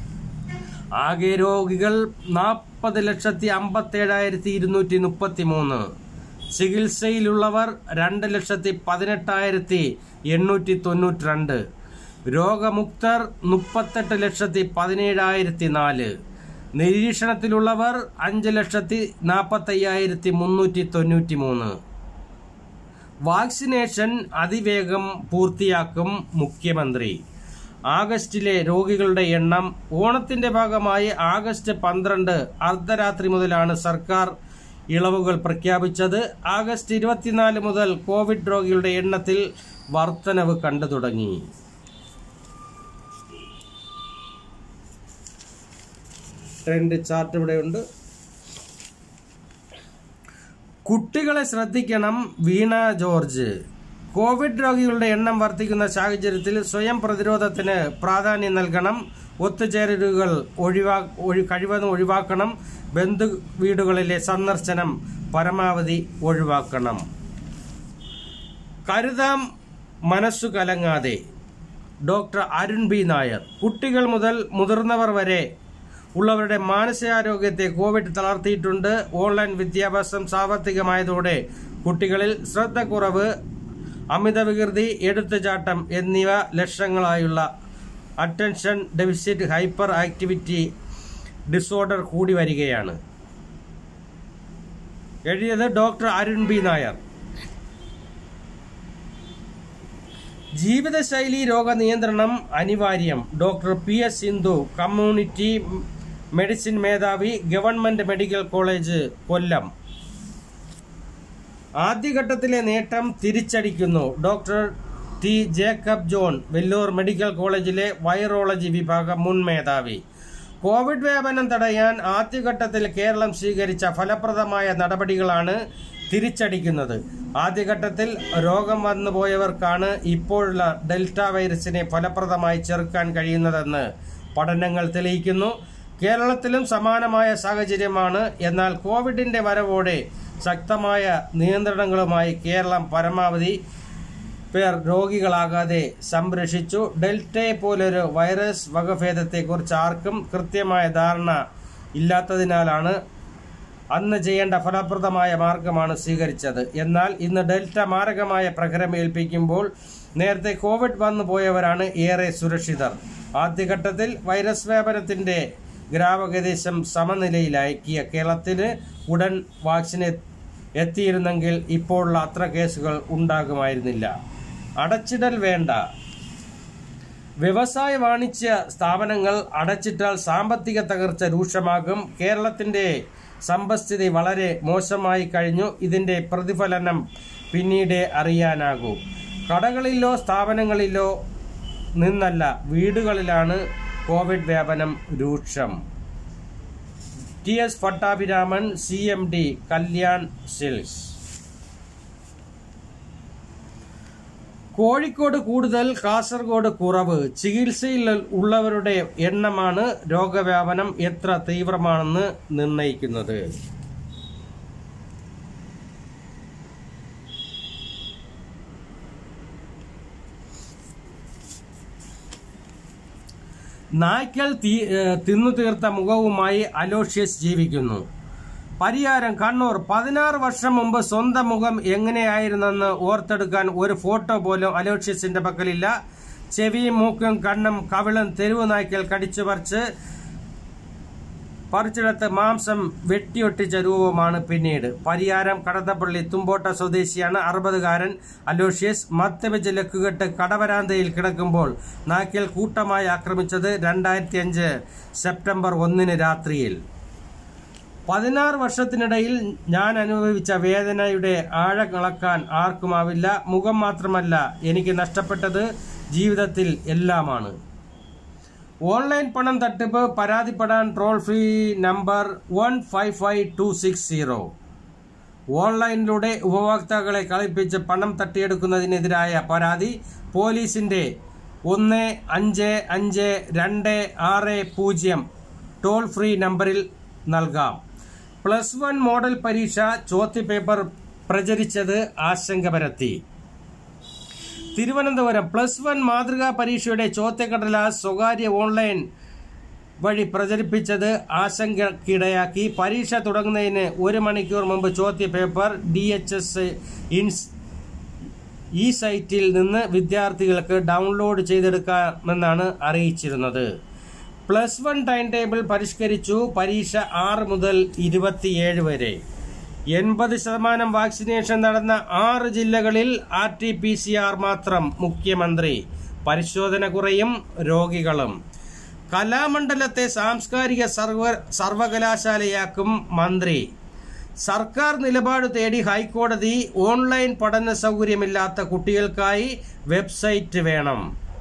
[SPEAKER 1] ആകെ രോഗികൾ നാൽപ്പത് ലക്ഷത്തി അമ്പത്തേഴായിരത്തി ഇരുന്നൂറ്റി മുപ്പത്തി മൂന്ന് ചികിത്സയിലുള്ളവർ രണ്ട് ലക്ഷത്തി പതിനെട്ടായിരത്തി എണ്ണൂറ്റി തൊണ്ണൂറ്റി രണ്ട് രോഗമുക്തർ മുപ്പത്തെട്ട് ലക്ഷത്തി പതിനേഴായിരത്തി നാല് നിരീക്ഷണത്തിലുള്ളവർ അഞ്ച് ലക്ഷത്തി നാൽപ്പത്തയ്യായിരത്തി മുന്നൂറ്റി തൊണ്ണൂറ്റി മൂന്ന് വാക്സിനേഷൻ അതിവേഗം പൂർത്തിയാക്കും മുഖ്യമന്ത്രി ആഗസ്റ്റിലെ രോഗികളുടെ എണ്ണം ഓണത്തിന്റെ ഭാഗമായി ആഗസ്റ്റ് പന്ത്രണ്ട് അർദ്ധരാത്രി മുതലാണ് സർക്കാർ ഇളവുകൾ പ്രഖ്യാപിച്ചത് ആഗസ്റ്റ് ഇരുപത്തിനാല് മുതൽ കോവിഡ് രോഗികളുടെ എണ്ണത്തിൽ വർധനവ് കണ്ടു തുടങ്ങി ട്രെൻഡ് ചാർട്ട് ഇവിടെയുണ്ട് കുട്ടികളെ ശ്രദ്ധിക്കണം വീണ ജോർജ് കോവിഡ് രോഗികളുടെ എണ്ണം വർദ്ധിക്കുന്ന സാഹചര്യത്തിൽ സ്വയം പ്രതിരോധത്തിന് പ്രാധാന്യം നൽകണം ഒത്തുചേരലുകൾ ഒഴിവാ ഒഴി- കഴിവതും ഒഴിവാക്കണം ബന്ധു വീടുകളിലെ സന്ദർശനം പരമാവധി ഒഴിവാക്കണം കരുതാം മനസ്സു കലങ്ങാതെ ഡോക്ടർ അരുൺ ബി നായർ കുട്ടികൾ മുതൽ മുതിർന്നവർ വരെ ഉള്ളവരുടെ മാനസികാരോഗ്യത്തെ കോവിഡ് തളർത്തിയിട്ടുണ്ട് ഓൺലൈൻ വിദ്യാഭ്യാസം സാമ്പത്തികമായതോടെ കുട്ടികളിൽ ശ്രദ്ധക്കുറവ് അമിത വികൃതി എടുത്തുചാട്ടം എന്നിവ ലക്ഷങ്ങളായുള്ള അറ്റൻഷൻ ഡെഫിസിറ്റ് ഹൈപ്പർ ആക്ടിവിറ്റി ഡിസോർഡർ കൂടി വരികയാണ് എഴുതിയത് ഡോക്ടർ അരുൺ ബി നായർ ജീവിതശൈലി രോഗ നിയന്ത്രണം അനിവാര്യം doctor P S Sindhu community medicine മേധാവി ഗവൺമെന്റ് മെഡിക്കൽ കോളേജ് കൊല്ലം ആദ്യഘട്ടത്തിലെ നേട്ടം തിരിച്ചടിക്കുന്നു doctor T Jacob John Vellore medical കോളേജിലെ വൈറോളജി വിഭാഗം മുൻ മേധാവി കോവിഡ് വ്യാപനം തടയാൻ ആദ്യഘട്ടത്തിൽ കേരളം സ്വീകരിച്ച ഫലപ്രദമായ നടപടികളാണ് തിരിച്ചടിക്കുന്നത് ആദ്യഘട്ടത്തിൽ രോഗം വന്നുപോയവർക്കാണ് ഇപ്പോഴുള്ള ഡെൽറ്റ വൈറസിനെ ഫലപ്രദമായി ചെറുക്കാൻ കഴിയുന്നതെന്ന് പഠനങ്ങൾ തെളിയിക്കുന്നു കേരളത്തിലും സമാനമായ സാഹചര്യമാണ് എന്നാൽ കോവിഡിന്റെ വരവോടെ ശക്തമായ നിയന്ത്രണങ്ങളുമായി കേരളം പരമാവധി പേർ രോഗികളാകാതെ സംരക്ഷിച്ചു ഡെൽറ്റയെ പോലൊരു വൈറസ് വകഭേദത്തെക്കുറിച്ച് ആർക്കും കൃത്യമായ ധാരണ ഇല്ലാത്തതിനാലാണ് അന്ന് ചെയ്യേണ്ട ഫലപ്രദമായ മാർഗമാണ് സ്വീകരിച്ചത് എന്നാൽ ഇന്ന് ഡെൽറ്റ മാരകമായ പ്രഹരമേൽപ്പിക്കുമ്പോൾ നേരത്തെ കോവിഡ് വന്നു പോയവരാണ് ഏറെ സുരക്ഷിതർ ആദ്യഘട്ടത്തിൽ വൈറസ് വ്യാപനത്തിന്റെ ഗ്രാമകദേശം സമനിലയിലാക്കിയ കേരളത്തിന് ഉടൻ വാക്സിനെ എത്തിയിരുന്നെങ്കിൽ ഇപ്പോഴുള്ള അത്ര കേസുകൾ ഉണ്ടാകുമായിരുന്നില്ല അടച്ചിടൽ വേണ്ട വ്യവസായ വാണിജ്യ സ്ഥാപനങ്ങൾ അടച്ചിട്ടാൽ സാമ്പത്തിക തകർച്ച രൂക്ഷമാകും കേരളത്തിന്റെ സമ്പസ്ഥിതി വളരെ മോശമായി കഴിഞ്ഞു ഇതിന്റെ പ്രതിഫലനം പിന്നീട് അറിയാനാകൂ കടകളിലോ സ്ഥാപനങ്ങളിലോ നിന്നല്ല വീടുകളിലാണ് കോവിഡ് വ്യാപനം രൂക്ഷം T S Pattabhiraman C M D Kalyan Silks Kozhikode കൂടുതൽ കാസർഗോഡ് കുറവ് ചികിത്സയിൽ ഉള്ളവരുടെ എണ്ണമാണ് രോഗവ്യാപനം എത്ര തീവ്രമാണെന്ന് നിർണയിക്കുന്നത് നായ്ക്കൾ തീ ഏഹ് തിന്നു തീർത്ത മുഖവുമായി അലോഷ്യസ് ജീവിക്കുന്നു പരിയാരം കണ്ണൂർ പതിനാറ് വർഷം മുമ്പ് സ്വന്തം മുഖം എങ്ങനെയായിരുന്നെന്ന് ഓർത്തെടുക്കാൻ ഒരു ഫോട്ടോ പോലും അലോഷ്യസിന്റെ പക്കലില്ല ചെവിയും മൂക്കും കണ്ണും കവിളും തെരുവ് നായ്ക്കൾ കടിച്ചു പറിച്ച് പറിച്ചെടുത്ത് മാംസം വെട്ടിയൊട്ടിച്ച രൂപമാണ് പിന്നീട് പരിയാരം കടത്തപ്പള്ളി തുമ്പോട്ട സ്വദേശിയാണ് അറുപതുകാരൻ അലോഷ്യസ് മദ്യപിച്ച് ലക്കുകെട്ട് കടവരാന്തയിൽ കിടക്കുമ്പോൾ നായ്ക്കൽ കൂട്ടമായി ആക്രമിച്ചത് രണ്ടായിരത്തി അഞ്ച് സെപ്റ്റംബർ ഒന്നിന് രാത്രിയിൽ പതിനാറ് വർഷത്തിനിടയിൽ ഞാൻ അനുഭവിച്ച വേദനയുടെ ആഴങ്ങളക്കാൻ ആർക്കുമാവില്ല മുഖം മാത്രമല്ല എനിക്ക് നഷ്ടപ്പെട്ടത് ജീവിതത്തിൽ എല്ലാമാണ് ഓൺലൈൻ പണം തട്ടിപ്പ് പരാതിപ്പെടാൻ toll free number one five five two six zero ഓൺലൈനിലൂടെ ഉപഭോക്താക്കളെ കളിപ്പിച്ച് പണം തട്ടിയെടുക്കുന്നതിനെതിരായ പരാതി പോലീസിന്റെ ഒന്ന് അഞ്ച് അഞ്ച് രണ്ട് ആറ് പൂജ്യം ടോൾ ഫ്രീ നമ്പറിൽ നൽകാം പ്ലസ് വൺ മോഡൽ പരീക്ഷ ചോദ്യപേപ്പർ പ്രചരിച്ചത് ആശങ്ക പരത്തി തിരുവനന്തപുരം പ്ലസ് വൺ മാതൃകാ പരീക്ഷയുടെ ചോദ്യക്കടലാസ് സ്വകാര്യ ഓൺലൈൻ വഴി പ്രചരിപ്പിച്ചത് ആശങ്കക്കിടയാക്കി പരീക്ഷ തുടങ്ങുന്നതിന് ഒരു മണിക്കൂർ മുമ്പ് ചോദ്യപേപ്പർ ഡി എച്ച് എസ് ഇൻസ് ഈ സൈറ്റിൽ നിന്ന് വിദ്യാർത്ഥികൾക്ക് ഡൗൺലോഡ് ചെയ്തെടുക്കാമെന്നാണ് അറിയിച്ചിരുന്നത് പ്ലസ് വൺ ടൈം ടേബിൾ പരിഷ്കരിച്ചു പരീക്ഷ ആറ് മുതൽ ഇരുപത്തിയേഴ് വരെ എൺപത് ശതമാനം വാക്സിനേഷൻ നടന്ന ആറ് ജില്ലകളിൽ R T P C R മാത്രം മുഖ്യമന്ത്രി പരിശോധന കുറയും രോഗികളും കലാമണ്ഡലത്തെ സാംസ്കാരിക സർവ സർവകലാശാലയാക്കും മന്ത്രി സർക്കാർ നിലപാട് തേടി ഹൈക്കോടതി ഓൺലൈൻ പഠന സൗകര്യമില്ലാത്ത കുട്ടികൾക്കായി വെബ്സൈറ്റ് വേണം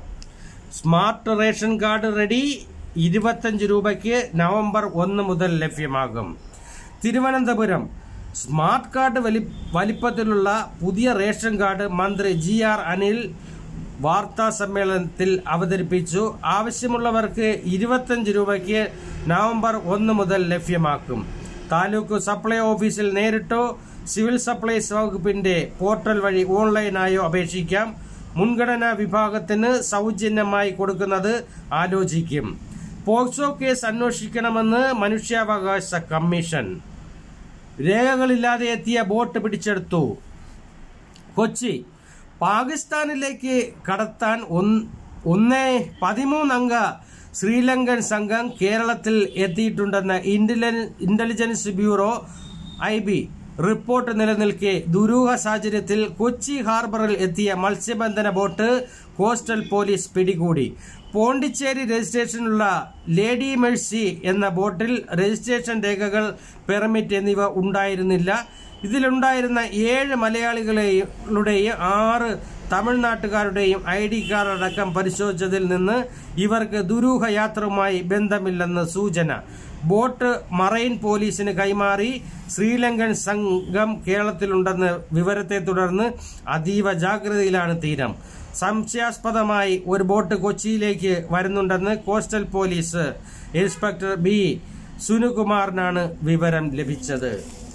[SPEAKER 1] സ്മാർട്ട് റേഷൻ കാർഡ് റെഡി ഇരുപത്തഞ്ച് രൂപയ്ക്ക് നവംബർ ഒന്ന് മുതൽ ലഭ്യമാകും തിരുവനന്തപുരം സ്മാർട്ട് കാർഡ് വലി വലിപ്പത്തിലുള്ള പുതിയ റേഷൻ കാർഡ് മന്ത്രി ജി ആർ അനിൽ വാർത്താ സമ്മേളനത്തിൽ അവതരിപ്പിച്ചു ആവശ്യമുള്ളവർക്ക് ഇരുപത്തഞ്ച് രൂപയ്ക്ക് നവംബർ ഒന്ന് മുതൽ ലഭ്യമാക്കും താലൂക്ക് സപ്ലൈ ഓഫീസിൽ നേരിട്ടോ സിവിൽ സപ്ലൈസ് വകുപ്പിന്റെ പോർട്ടൽ വഴി ഓൺലൈനായോ അപേക്ഷിക്കാം മുൻഗണനാ വിഭാഗത്തിന് സൗജന്യമായി കൊടുക്കുന്നത് ആലോചിക്കും പോക്സോ കേസ് അന്വേഷിക്കണമെന്ന് മനുഷ്യാവകാശ കമ്മീഷൻ രേഖകളില്ലാതെ എത്തിയ ബോട്ട് പിടിച്ചെടുത്തു കൊച്ചി പാകിസ്ഥാനിലേക്ക് കടത്താൻ ഒന്ന് ഒന്ന് പതിമൂന്നംഗ ശ്രീലങ്കൻ സംഘം കേരളത്തിൽ എത്തിയിട്ടുണ്ടെന്ന് intelligence- intelligence bureau I B report നിലനിൽക്കെ ദുരൂഹ സാഹചര്യത്തിൽ കൊച്ചി ഹാർബറിൽ എത്തിയ മത്സ്യബന്ധന ബോട്ട് കോസ്റ്റൽ പോലീസ് പിടികൂടി പോണ്ടിച്ചേരി രജിസ്ട്രേഷനുള്ള ലേഡി മെഴ്സി എന്ന ബോട്ടിൽ രജിസ്ട്രേഷൻ രേഖകൾ പെർമിറ്റ് എന്നിവ ഉണ്ടായിരുന്നില്ല ഇതിലുണ്ടായിരുന്ന ഏഴ് മലയാളികളുടെയും ആറ് തമിഴ്നാട്ടുകാരുടെയും ഐ ഡി കാർഡ് അടക്കം പരിശോധിച്ചതിൽ നിന്ന് ഇവർക്ക് ദുരൂഹ യാത്രയുമായി ബന്ധമില്ലെന്ന് സൂചന ബോട്ട് മറൈൻ പോലീസിന് കൈമാറി ശ്രീലങ്കൻ സംഘം കേരളത്തിലുണ്ടെന്ന് വിവരത്തെ തുടർന്ന് അതീവ ജാഗ്രതയിലാണ് തീരം സംശയാസ്പദമായി ഒരു ബോട്ട് കൊച്ചിയിലേക്ക് വരുന്നുണ്ടെന്ന് കോസ്റ്റൽ പോലീസ് ഇൻസ്പെക്ടർ ബി സുനുകുമാറിനാണ് വിവരം ലഭിച്ചത്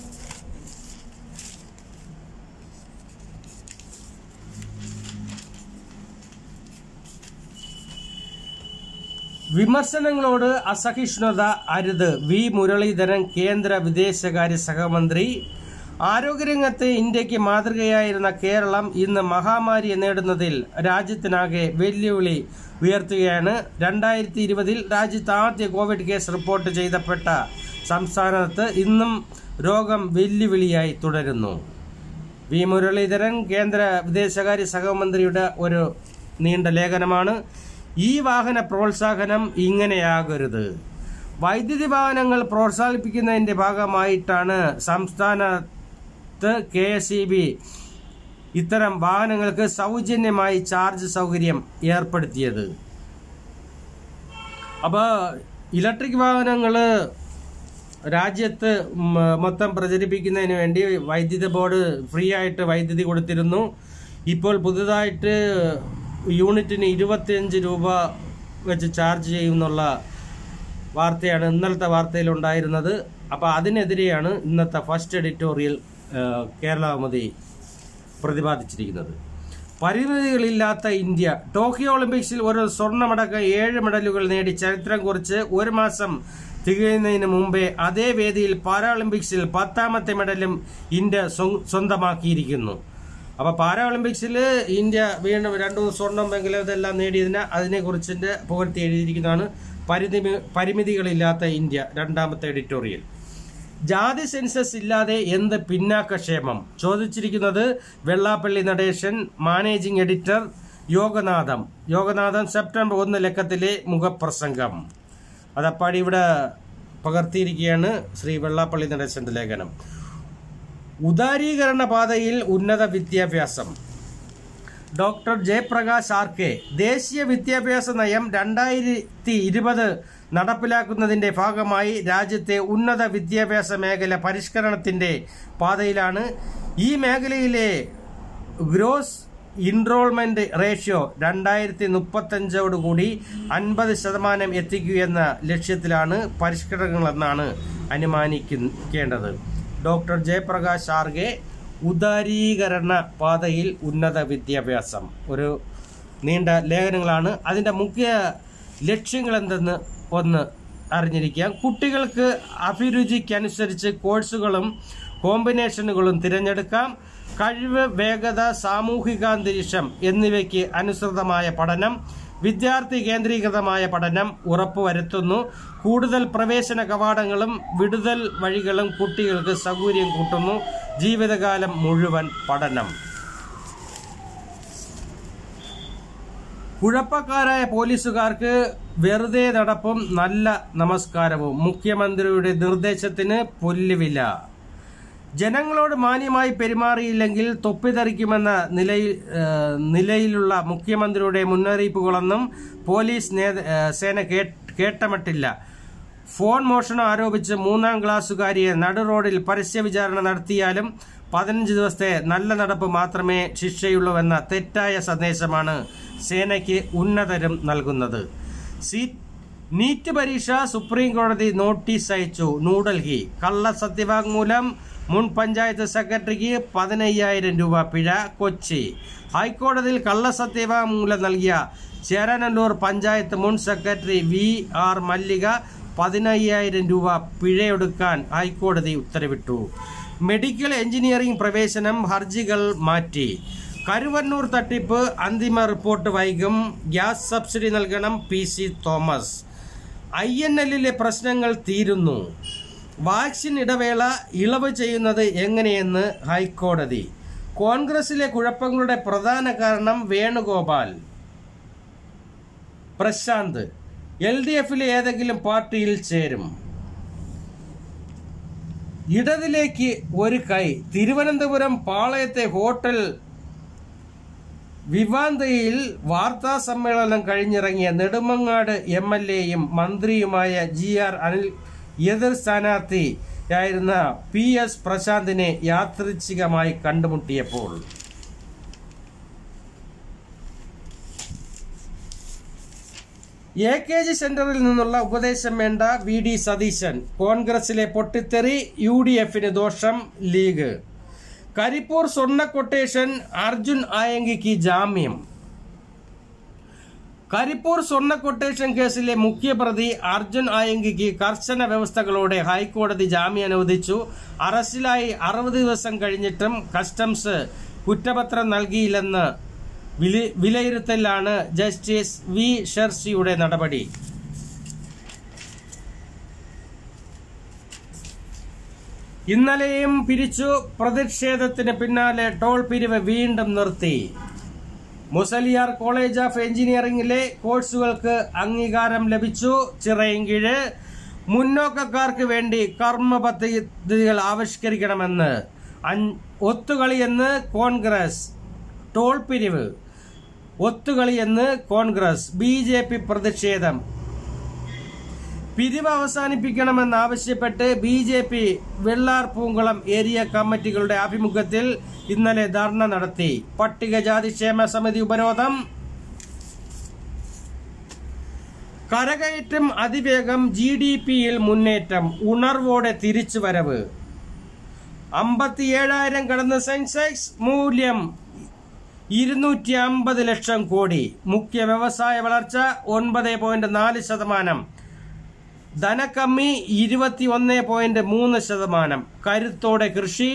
[SPEAKER 1] വിമർശനങ്ങളോട് അസഹിഷ്ണുത അരുത് വി മുരളീധരൻ കേന്ദ്ര വിദേശകാര്യ സഹമന്ത്രി ആരോഗ്യരംഗത്ത് ഇന്ത്യക്ക് മാതൃകയായിരുന്ന കേരളം ഇന്ന് മഹാമാരിയെ നേടുന്നതിൽ രാജ്യത്തിനാകെ വെല്ലുവിളി ഉയർത്തുകയാണ് രണ്ടായിരത്തി ഇരുപതിൽ രാജ്യത്ത് ആദ്യ കോവിഡ് കേസ് റിപ്പോർട്ട് ചെയ്തപ്പെട്ട സംസ്ഥാനത്ത് ഇന്നും രോഗം വെല്ലുവിളിയായി തുടരുന്നു വി മുരളീധരൻ കേന്ദ്ര വിദേശകാര്യ സഹമന്ത്രിയുടെ ഒരു നീണ്ട ലേഖനമാണ് ഈ വാഹന പ്രോത്സാഹനം ഇങ്ങനെയാകരുത് വൈദ്യുതി വാഹനങ്ങൾ പ്രോത്സാഹിപ്പിക്കുന്നതിന്റെ ഭാഗമായിട്ടാണ് സംസ്ഥാനത്ത് കെ എസ് ഇ ബി ഇത്തരം വാഹനങ്ങൾക്ക് സൗജന്യമായി ചാർജ് സൗകര്യം ഏർപ്പെടുത്തിയത് അപ്പോൾ ഇലക്ട്രിക് വാഹനങ്ങൾ രാജ്യത്ത് മ- മൊത്തം പ്രചരിപ്പിക്കുന്നതിന് വേണ്ടി വൈദ്യുതി ബോർഡ് ഫ്രീ ആയിട്ട് വൈദ്യുതി കൊടുത്തിരുന്നു ഇപ്പോൾ പുതുതായിട്ട് യൂണിറ്റിന് ഇരുപത്തിയഞ്ച് രൂപ വെച്ച് ചാർജ് ചെയ്യുന്നുള്ള വാർത്തയാണ് ഇന്നലത്തെ വാർത്തയിൽ ഉണ്ടായിരുന്നത് അപ്പോൾ അതിനെതിരെയാണ് ഇന്നത്തെ ഫസ്റ്റ് എഡിറ്റോറിയൽ കേരളമതി പ്രതിപാദിച്ചിരിക്കുന്നത് പരിമിതികളില്ലാത്ത ഇന്ത്യ ടോക്കിയോ ഒളിമ്പിക്സിൽ ഒരു സ്വർണ്ണമടക്കം ഏഴ് മെഡലുകൾ നേടി ചരിത്രം കുറിച്ച് ഒരു മാസം തികയുന്നതിന് മുമ്പേ അതേ വേദിയിൽ പാരാളിമ്പിക്സിൽ പത്താമത്തെ മെഡലും ഇന്ത്യ സ്വ- സ്വന്തമാക്കിയിരിക്കുന്നു അപ്പൊ പാരാഒളിമ്പിക്സിൽ ഇന്ത്യ വീണ്ടും രണ്ടു സ്വർണം വെങ്കലം ഇതെല്ലാം നേടിയതിന് അതിനെ കുറിച്ചിട്ട് പുകഴ്ത്തി എഴുതിയിരിക്കുന്നതാണ് പരിധി പരിമിതികളില്ലാത്ത ഇന്ത്യ രണ്ടാമത്തെ എഡിറ്റോറിയൽ ജാതി സെൻസസ് ഇല്ലാതെ എന്ത് പിന്നാക്കക്ഷേമം ചോദിച്ചിരിക്കുന്നത് Vellappally Natesan managing editor Yoganadam Yoganadam September ഒന്ന് ലക്കത്തിലെ മുഖപ്രസംഗം അതപ്പാടി ഇവിടെ പകർത്തിയിരിക്കുകയാണ് ശ്രീ വെള്ളാപ്പള്ളി നടേശന്റെ ലേഖനം ഉദാരീകരണ പാതയിൽ ഉന്നത വിദ്യാഭ്യാസം ഡോക്ടർ ജയപ്രകാശ് ആർ കെ ദേശീയ വിദ്യാഭ്യാസ നയം രണ്ടായിരത്തി ഇരുപത് നടപ്പിലാക്കുന്നതിന്റെ ഭാഗമായി രാജ്യത്തെ ഉന്നത വിദ്യാഭ്യാസ മേഖല പരിഷ്കരണത്തിന്റെ പാതയിലാണ് ഈ മേഖലയിലെ ഗ്രോസ് ഇൻറോൾമെന്റ് റേഷ്യോ രണ്ടായിരത്തി മുപ്പത്തഞ്ചോടുകൂടി അൻപത് ശതമാനം എത്തിക്കുകയെന്ന ലക്ഷ്യത്തിലാണ് പരിഷ്കരണങ്ങളെന്നാണ് അനുമാനിക്കേണ്ടത് ഡോക്ടർ ജയപ്രകാശ് ആർഗെ ഉദാരീകരണ പാതയിൽ ഉന്നത വിദ്യാഭ്യാസം ഒരു നീണ്ട ലേഖനങ്ങളാണ് അതിൻ്റെ മുഖ്യ ലക്ഷ്യങ്ങൾ എന്തെന്ന് ഒന്ന് അറിഞ്ഞിരിക്കാം കുട്ടികൾക്ക് അഭിരുചിക്കനുസരിച്ച് കോഴ്സുകളും കോമ്പിനേഷനുകളും തിരഞ്ഞെടുക്കാം കഴിവ് വേഗത സാമൂഹികാന്തരീക്ഷം എന്നിവയ്ക്ക് അനുസൃതമായ പഠനം വിദ്യാർത്ഥി കേന്ദ്രീകൃതമായ പഠനം ഉറപ്പുവരുത്തുന്നു കൂടുതൽ പ്രവേശന കവാടങ്ങളും വിടുതൽ വഴികളും കുട്ടികൾക്ക് സൗകര്യം കൂട്ടുന്നു ജീവിതകാലം മുഴുവൻ പഠനം കുഴപ്പക്കാരായ പോലീസുകാർക്ക് വെറുതെ നടപ്പും നല്ല നമസ്കാരവും മുഖ്യമന്ത്രിയുടെ നിർദ്ദേശത്തിന് പുല്ലുവില ജനങ്ങളോട് മാന്യമായി പെരുമാറിയില്ലെങ്കിൽ തൊപ്പിതെറിക്കുമെന്ന നിലയിൽ ഏഹ്, നിലയിലുള്ള മുഖ്യമന്ത്രിയുടെ മുന്നറിയിപ്പുകളൊന്നും പോലീസ് നേ- ഏഹ്, സേന കേ- കേട്ടമട്ടില്ല ഫോൺ മോഷണം ആരോപിച്ച് മൂന്നാം ക്ലാസ്സുകാരിയെ നടു റോഡിൽ പരസ്യ വിചാരണ നടത്തിയാലും പതിനഞ്ച് ദിവസത്തെ നല്ല നടപ്പ് മാത്രമേ ശിക്ഷയുള്ളൂവെന്ന തെറ്റായ സന്ദേശമാണ് സേനയ്ക്ക് ഉന്നതരും നൽകുന്നത് സീറ്റ് നീറ്റ് പരീക്ഷ സുപ്രീം കോടതി നോട്ടീസ് അയച്ചു ന്യൂഡൽഹി കള്ള സത്യവാങ്മൂലം മുൻ പഞ്ചായത്ത് സെക്രട്ടറിക്ക് പതിനയ്യായിരം രൂപ പിഴ കൊച്ചി ഹൈക്കോടതിയിൽ കള്ള സത്യവാങ്മൂലം നൽകിയ ചേരാനല്ലൂർ പഞ്ചായത്ത് മുൻ സെക്രട്ടറി വി ആർ മല്ലിക പതിനയ്യായിരം രൂപ പിഴയൊടുക്കാൻ ഹൈക്കോടതി ഉത്തരവിട്ടു മെഡിക്കൽ എഞ്ചിനീയറിംഗ് പ്രവേശനം ഹർജികൾ മാറ്റി കരുവന്നൂർ തട്ടിപ്പ് അന്തിമ റിപ്പോർട്ട് വൈകും ഗ്യാസ് സബ്സിഡി നൽകണം P C Thomas I N എല്ലിലെ പ്രശ്നങ്ങൾ തീരുന്നു വാക്സിൻ ഇടവേള ഇളവ് ചെയ്യുന്നത് എങ്ങനെയെന്ന് ഹൈക്കോടതി കോൺഗ്രസിലെ കുഴപ്പങ്ങളുടെ പ്രധാന കാരണം വേണുഗോപാൽ പ്രശാന്ത് എൽ ഡി എഫിലെ ഏതെങ്കിലും പാർട്ടിയിൽ ചേരും ഇടതിലേക്ക് ഒരു കൈ തിരുവനന്തപുരം പാളയത്തെ ഹോട്ടൽ വിവാന്തയിൽ വാർത്താ സമ്മേളനം കഴിഞ്ഞിറങ്ങിയ നെടുമങ്ങാട് എം എൽ എയും മന്ത്രിയുമായ ജി ആർ അനിൽ എതിർ സ്ഥാനാർത്ഥിയായിരുന്ന പി എസ് പ്രശാന്തിനെ യാദൃച്ഛികമായി കണ്ടുമുട്ടിയപ്പോൾ എ കെ ജി സെന്ററിൽ നിന്നുള്ള ഉപദേശം വേണ്ട വി ഡി സതീശൻ കോൺഗ്രസിലെ പൊട്ടിത്തെറി യു ഡി എഫിന് ദോഷം ലീഗ് കരിപ്പൂർ സ്വർണ്ണ കൊട്ടേഷൻ അർജുൻ ആയങ്കിക്ക് ജാമ്യം കരിപ്പൂർ സ്വർണ്ണ കൊട്ടേഷൻ കേസിലെ മുഖ്യപ്രതി അർജുൻ ആയങ്കിക്ക് കർശന വ്യവസ്ഥകളോടെ ഹൈക്കോടതി ജാമ്യം അനുവദിച്ചു അറസ്റ്റിലായി അറുപത് ദിവസം കഴിഞ്ഞിട്ടും കസ്റ്റംസ് കുറ്റപത്രം നൽകിയില്ലെന്ന് വില- വിലയിരുത്തലാണ് ജസ്റ്റിസ് വി ഷെർസിയുടെ നടപടി ഇന്നലെയും പിരിച്ചു പ്രതിഷേധത്തിന് പിന്നാലെ ടോൾ പിരിവ് വീണ്ടും നിർത്തി മുസലിയാർ കോളേജ് ഓഫ് എഞ്ചിനീയറിംഗിലെ കോഴ്സുകൾക്ക് അംഗീകാരം ലഭിച്ചു ചിറയൻകീഴ് മുന്നോക്കക്കാർക്ക് വേണ്ടി കർമ്മ പദ്ധതികൾ ആവിഷ്കരിക്കണമെന്ന് അൻ- ഒത്തുകളിയെന്ന് കോൺഗ്രസ് ടോൾ പിരിവ് ഒത്തുകളിയെന്ന് കോൺഗ്രസ് ബി ജെ പി പ്രതിഷേധം പിരിവ് അവസാനിപ്പിക്കണമെന്നാവശ്യപ്പെട്ട് B J P Vellar Poonkulam area കമ്മിറ്റികളുടെ ആഭിമുഖ്യത്തിൽ ഇന്നലെ ധർണ നടത്തി പട്ടികജാതി ക്ഷേമ സമിതി ഉപരോധം കരകയറ്റം അതിവേഗം ജി ഡി പിയിൽ മുന്നേറ്റം ഉണർവോടെ തിരിച്ചുവരവ് അമ്പത്തിയേഴായിരം കടന്ന സെൻസെക്സ് മൂല്യം ഇരുന്നൂറ്റി അമ്പത് ലക്ഷം കോടി മുഖ്യ വ്യവസായ വളർച്ച ഒൻപത് പോയിന്റ് നാല് ശതമാനം ധനക്കമ്മി ഇരുപത്തി ഒന്ന് പോയിന്റ് മൂന്ന് ശതമാനം കരുത്തോടെ കൃഷി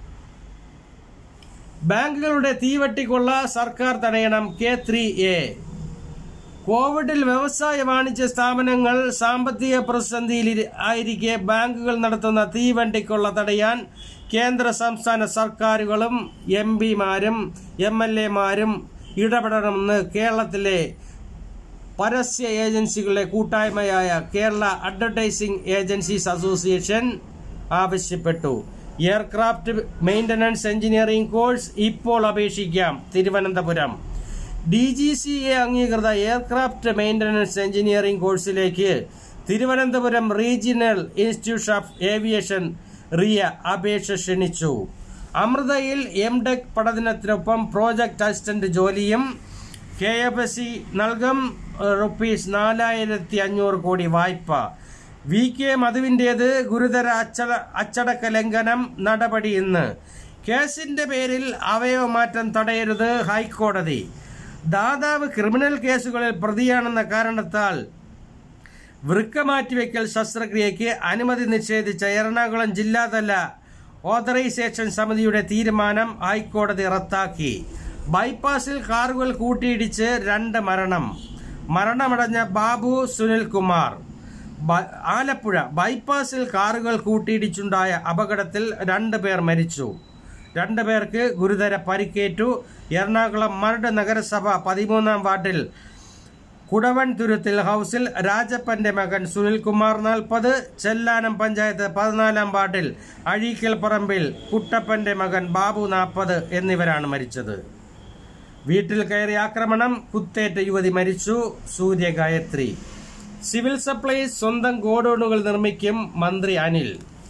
[SPEAKER 1] ബാങ്കുകളുടെ തീവട്ടിക്കൊള്ള സർക്കാർ തടയണം കെ ത്രീ എ കോവിഡിൽ വ്യവസായ വാണിജ്യ സ്ഥാപനങ്ങൾ സാമ്പത്തിക പ്രതിസന്ധിയിൽ ഇരി- ആയിരിക്കെ ബാങ്കുകൾ നടത്തുന്ന തീവണ്ടിക്കൊള്ള തടയാൻ കേന്ദ്ര സംസ്ഥാന സർക്കാരുകളും എം പിമാരും എം എൽ എമാരും ഇടപെടണമെന്ന് കേരളത്തിലെ പരസ്യ ഏജൻസികളുടെ കൂട്ടായ്മയായ കേരള അഡ്വർടൈസിംഗ് ഏജൻസീസ് അസോസിയേഷൻ ആവശ്യപ്പെട്ടു എയർക്രാഫ്റ്റ് മെയിന്റനൻസ് എഞ്ചിനീയറിംഗ് കോഴ്സ് ഇപ്പോൾ അപേക്ഷിക്കാം Thiruvananthapuram D G C A അംഗീകൃത എയർക്രാഫ്റ്റ് മെയിന്റനൻസ് എഞ്ചിനീയറിംഗ് കോഴ്സിലേക്ക് Thiruvananthapuram regional institute of aviation റിയ അപേക്ഷ ക്ഷണിച്ചു അമൃതയിൽ എം ടെക് പഠനത്തിനൊപ്പം പ്രോജക്ട് അസിസ്റ്റന്റ് ജോലിയും കെ എഫ് എസ് സി നൽകും ഏഹ്, റുപ്പീസ് നാലായിരത്തി അഞ്ഞൂറ് കോടി വായ്പ വി കെ മധുവിൻ്റേത് ഗുരുതര അച്ചട അച്ചടക്ക ലംഘനം നടപടി ഇന്ന് കേസിന്റെ പേരിൽ അവയവമാറ്റം തടയരുത് ഹൈക്കോടതി ദാതാവ് ക്രിമിനൽ കേസുകളിൽ പ്രതിയാണെന്ന കാരണത്താൽ വൃക്ക മാറ്റിവെക്കൽ ശസ്ത്രക്രിയയ്ക്ക് അനുമതി നിഷേധിച്ച എറണാകുളം ജില്ലാതല ഓതറൈസേഷൻ സമിതിയുടെ തീരുമാനം ഹൈക്കോടതി റദ്ദാക്കി ബൈപ്പാസിൽ കാറുകൾ കൂട്ടിയിടിച്ച് രണ്ട് മരണം മരണമടഞ്ഞ ബാബു സുനിൽകുമാർ ബ- ആലപ്പുഴ ബൈപ്പാസിൽ കാറുകൾ കൂട്ടിയിടിച്ചുണ്ടായ അപകടത്തിൽ രണ്ട് പേർ മരിച്ചു രണ്ടു പേർക്ക് ഗുരുതര പരിക്കേറ്റു എറണാകുളം മരട് നഗരസഭ പതിമൂന്നാം വാർഡിൽ കുടവൻ തുരുത്തിൽ ഹൗസിൽ രാജപ്പന്റെ മകൻ സുനിൽകുമാർ നാൽപ്പത് ചെല്ലാനം പഞ്ചായത്ത് പതിനാലാം വാർഡിൽ അഴീക്കൽ പറമ്പിൽ കുട്ടപ്പന്റെ മകൻ ബാബു നാൽപ്പത് എന്നിവരാണ് മരിച്ചത് വീട്ടിൽ കയറി ആക്രമണം കുത്തേറ്റ് യുവതി മരിച്ചു സൂര്യഗായത്രി സിവിൽ സപ്ലൈസ് സ്വന്തം ഗോഡൌണുകൾ നിർമ്മിക്കും മന്ത്രി അനിൽ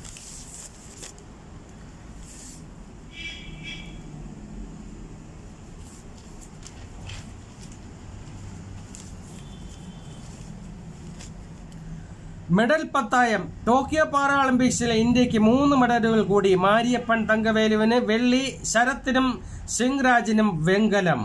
[SPEAKER 1] മെഡൽ പത്തായം ടോക്കിയോ പാരാളിമ്പിക്സിലെ ഇന്ത്യക്ക് മൂന്ന് മെഡലുകൾ കൂടി മാരിയപ്പൻ തങ്കവേലുവിന് വെള്ളി ശരത്തിനും സിംഗ്രാജിനും വെങ്കലം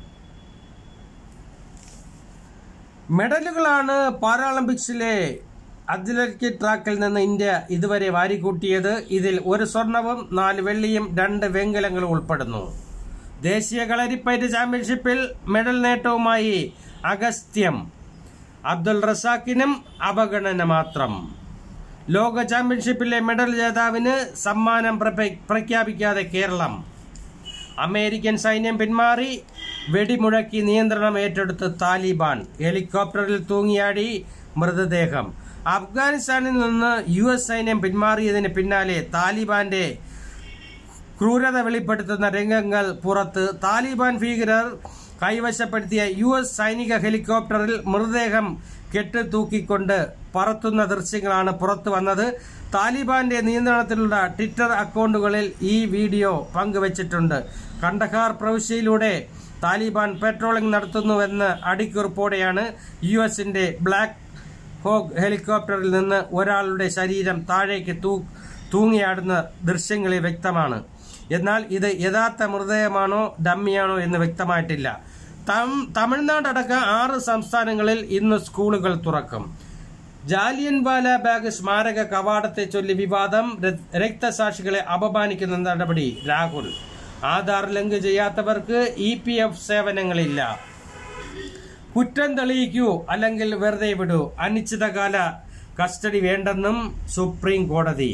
[SPEAKER 1] മെഡലുകളാണ് പാരാളിമ്പിക്സിലെ അത്ലറ്റിക് ട്രാക്കിൽ നിന്ന് ഇന്ത്യ ഇതുവരെ വാരിക്കൂട്ടിയത് ഇതിൽ ഒരു സ്വർണവും നാല് വെള്ളിയും രണ്ട് വെങ്കലങ്ങളും ഉൾപ്പെടുന്നു ദേശീയ കളരിപ്പയറ്റ് ചാമ്പ്യൻഷിപ്പിൽ മെഡൽ നേട്ടവുമായി അഗസ്ത്യം അബ്ദുൾ റസാഖിനും അവഗണന മാത്രം ലോക ചാമ്പ്യൻഷിപ്പിലെ മെഡൽ ജേതാവിന് സമ്മാനം പ്രപ- പ്രഖ്യാപിക്കാതെ കേരളം അമേരിക്കൻ സൈന്യം പിന്മാറി വെടിമുഴക്കി നിയന്ത്രണം ഏറ്റെടുത്ത് താലിബാൻ ഹെലികോപ്റ്ററിൽ തൂങ്ങിയാടി മൃതദേഹം അഫ്ഗാനിസ്ഥാനിൽ നിന്ന് യു എസ് സൈന്യം പിന്മാറിയതിന് പിന്നാലെ താലിബാന്റെ ക്രൂരത വെളിപ്പെടുത്തുന്ന രംഗങ്ങൾ പുറത്ത് താലിബാൻ ഭീകരർ കൈവശപ്പെടുത്തിയ യു എസ് സൈനിക ഹെലികോപ്റ്ററിൽ മൃതദേഹം കെട്ടിത്തൂക്കിക്കൊണ്ട് പറത്തുന്ന ദൃശ്യങ്ങളാണ് പുറത്തു വന്നത് താലിബാന്റെ നിയന്ത്രണത്തിലുള്ള ട്വിറ്റർ അക്കൗണ്ടുകളിൽ ഈ വീഡിയോ പങ്കുവച്ചിട്ടുണ്ട് കണ്ടഹാർ പ്രവിശ്യയിലൂടെ താലിബാൻ പെട്രോളിംഗ് നടത്തുന്നുവെന്ന് അടിക്കുറിപ്പോടെയാണ് യു എസിന്റെ ബ്ലാക്ക് ഹോഗ് ഹെലികോപ്റ്ററിൽ നിന്ന് ഒരാളുടെ ശരീരം താഴേക്ക് തൂ തൂങ്ങിയാടുന്ന ദൃശ്യങ്ങളിൽ വ്യക്തമാണ് എന്നാൽ ഇത് യഥാർത്ഥ മൃതദേഹമാണോ ഡമ്മിയാണോ എന്ന് വ്യക്തമായിട്ടില്ല തം- തമിഴ്നാട് അടക്കം ആറ് സംസ്ഥാനങ്ങളിൽ ഇന്ന് സ്കൂളുകൾ തുറക്കും ജാലിയൻ വാല ബാഗ് സ്മാരക കവാടത്തെ ചൊല്ലി വിവാദം ര- രക്തസാക്ഷികളെ അപമാനിക്കുന്ന നടപടി രാഹുൽ ആധാർ ലിങ്ക് ചെയ്യാത്തവർക്ക് ഇ പി എഫ് സേവനങ്ങളില്ല കുറ്റം തെളിയിക്കൂ അല്ലെങ്കിൽ വെറുതെ വിടൂ അനിശ്ചിതകാല കസ്റ്റഡി വേണ്ടെന്നും സുപ്രീം കോടതി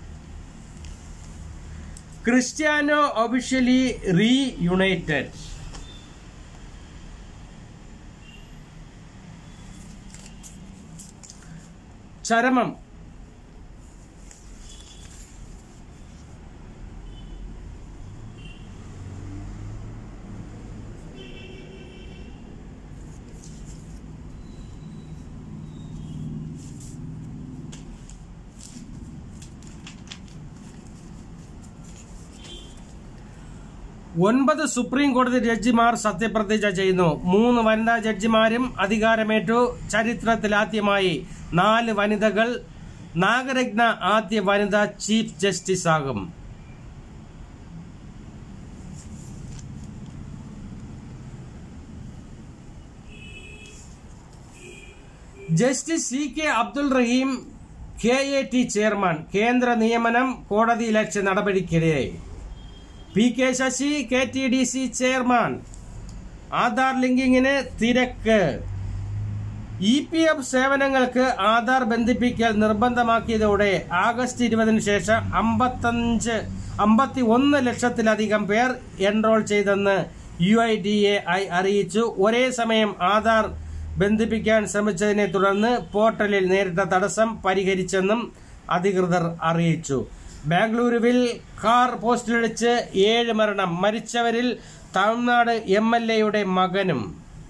[SPEAKER 1] ക്രിസ്ത്യാനോ ഒഫീഷ്യലി റീ യുണൈറ്റഡ് ചരമം ഒൻപത് സുപ്രീം കോടതി ജഡ്ജിമാർ സത്യപ്രതിജ്ഞ ചെയ്യുന്നു മൂന്ന് വനിതാ ജഡ്ജിമാരും അധികാരമേറ്റു ചരിത്രത്തിലാദ്യമായി നാല് വനിതകൾ നാഗരത്ന ആദ്യ വനിതാ ചീഫ് ജസ്റ്റിസ് ആകും justice C K Abdul Rahim K A T chairman കേന്ദ്ര നിയമനം കോടതി ലക്ഷ്യ നടപടിക്കിടെയായി P K Sasi K T D C chairman Aadhaar ലിങ്കിങ്ങിന് തിരക്ക് ഇ പി എഫ് സേവനങ്ങൾക്ക് ആധാർ ബന്ധിപ്പിക്കൽ നിർബന്ധമാക്കിയതോടെ ആഗസ്റ്റ് ഇരുപതിന് ശേഷം അമ്പത്തഞ്ച് അമ്പത്തി ഒന്ന് ലക്ഷത്തിലധികം പേർ എൻറോൾ ചെയ്തെന്ന് U I D A I അറിയിച്ചു ഒരേ സമയം ആധാർ ബന്ധിപ്പിക്കാൻ ശ്രമിച്ചതിനെ തുടർന്ന് പോർട്ടലിൽ നേരിട്ട തടസ്സം പരിഹരിച്ചെന്നും അധികൃതർ അറിയിച്ചു ബാംഗ്ലൂരുവിൽ കാർ പോസ്റ്റിലിടിച്ച് ഏഴ് മരണം മരിച്ചവരിൽ തമിഴ്നാട് എം എൽ എയുടെ മകനും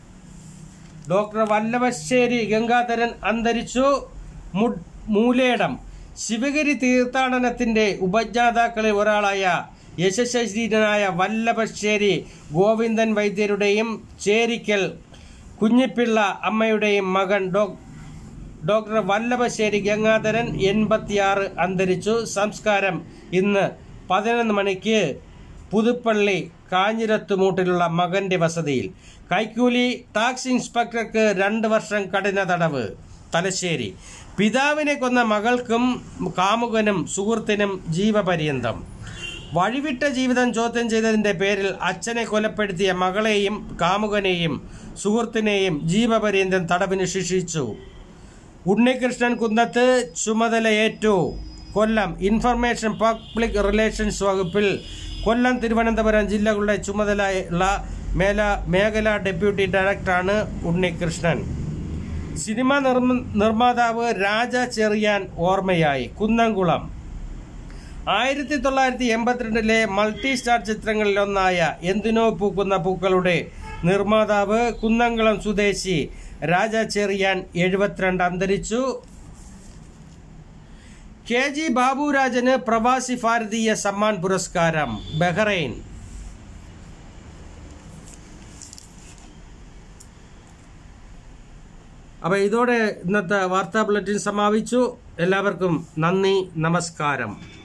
[SPEAKER 1] ഡോക്ടർ വല്ലവശ്ശേരി ഗംഗാധരൻ അന്തരിച്ചു മു- മൂലേടം ശിവഗിരി തീർത്ഥാടനത്തിന്റെ ഉപജ്ഞാതാക്കളിൽ ഒരാളായ യശസ്വീനായ വല്ലഭശ്ശേരി ഗോവിന്ദൻ വൈദ്യരുടെയും ചേരിക്കൽ കുഞ്ഞിപ്പിള്ള അമ്മയുടെയും മകൻ ഡോ ഡോക്ടർ വല്ലഭശ്ശേരി ഗംഗാധരൻ എൺപത്തിയാറ് അന്തരിച്ചു സംസ്കാരം ഇന്ന് പതിനൊന്ന് മണിക്ക് പുതുപ്പള്ളി കാഞ്ഞിരത്തുമൂട്ടിലുള്ള മകന്റെ വസതിയിൽ കൈക്കൂലി ടാക്സ് ഇൻസ്പെക്ടർക്ക് രണ്ട് വർഷം കഠിന തടവ് തലശ്ശേരി പിതാവിനെ കൊന്ന മകൾക്കും കാമുകനും സുഹൃത്തിനും ജീവപര്യന്തം വഴിവിട്ട ജീവിതം ചോദ്യം ചെയ്തതിന്റെ പേരിൽ അച്ഛനെ കൊലപ്പെടുത്തിയ മകളെയും കാമുകനെയും സുഹൃത്തിനെയും ജീവപര്യന്തം തടവിന് ശിക്ഷിച്ചു ഉണ്ണികൃഷ്ണൻ കുന്നത്ത് ചുമതലയേറ്റു കൊല്ലം ഇൻഫർമേഷൻ പബ്ലിക് റിലേഷൻസ് വകുപ്പിൽ കൊല്ലം തിരുവനന്തപുരം ജില്ലകളുടെ ചുമതലയുള്ള മേല മേഖല ഡെപ്യൂട്ടി ഡയറക്ടറാണ് ഉണ്ണികൃഷ്ണൻ സിനിമ നിർമ്മ നിർമ്മാതാവ് രാജ ചെറിയാൻ ഓർമ്മയായി കുന്നംകുളം ആയിരത്തി തൊള്ളായിരത്തി എൺപത്തിരണ്ടിലെ മൾട്ടി സ്റ്റാർ ചിത്രങ്ങളിലൊന്നായ എന്തിനോ പൂക്കുന്ന പൂക്കളുടെ നിർമ്മാതാവ് കുന്നംകുളം സ്വദേശി രാജ ചെറിയാൻ എഴുപത്തിരണ്ട് അന്തരിച്ചു കെ ജി ബാബുരാജന് പ്രവാസി ഭാരതീയ സമ്മാൻ പുരസ്കാരം ബഹ്റൈൻ അപ്പൊ ഇതോടെ ഇന്നത്തെ വാർത്താ ബുള്ളറ്റിൻ സമാപിച്ചു എല്ലാവർക്കും നന്ദി നമസ്കാരം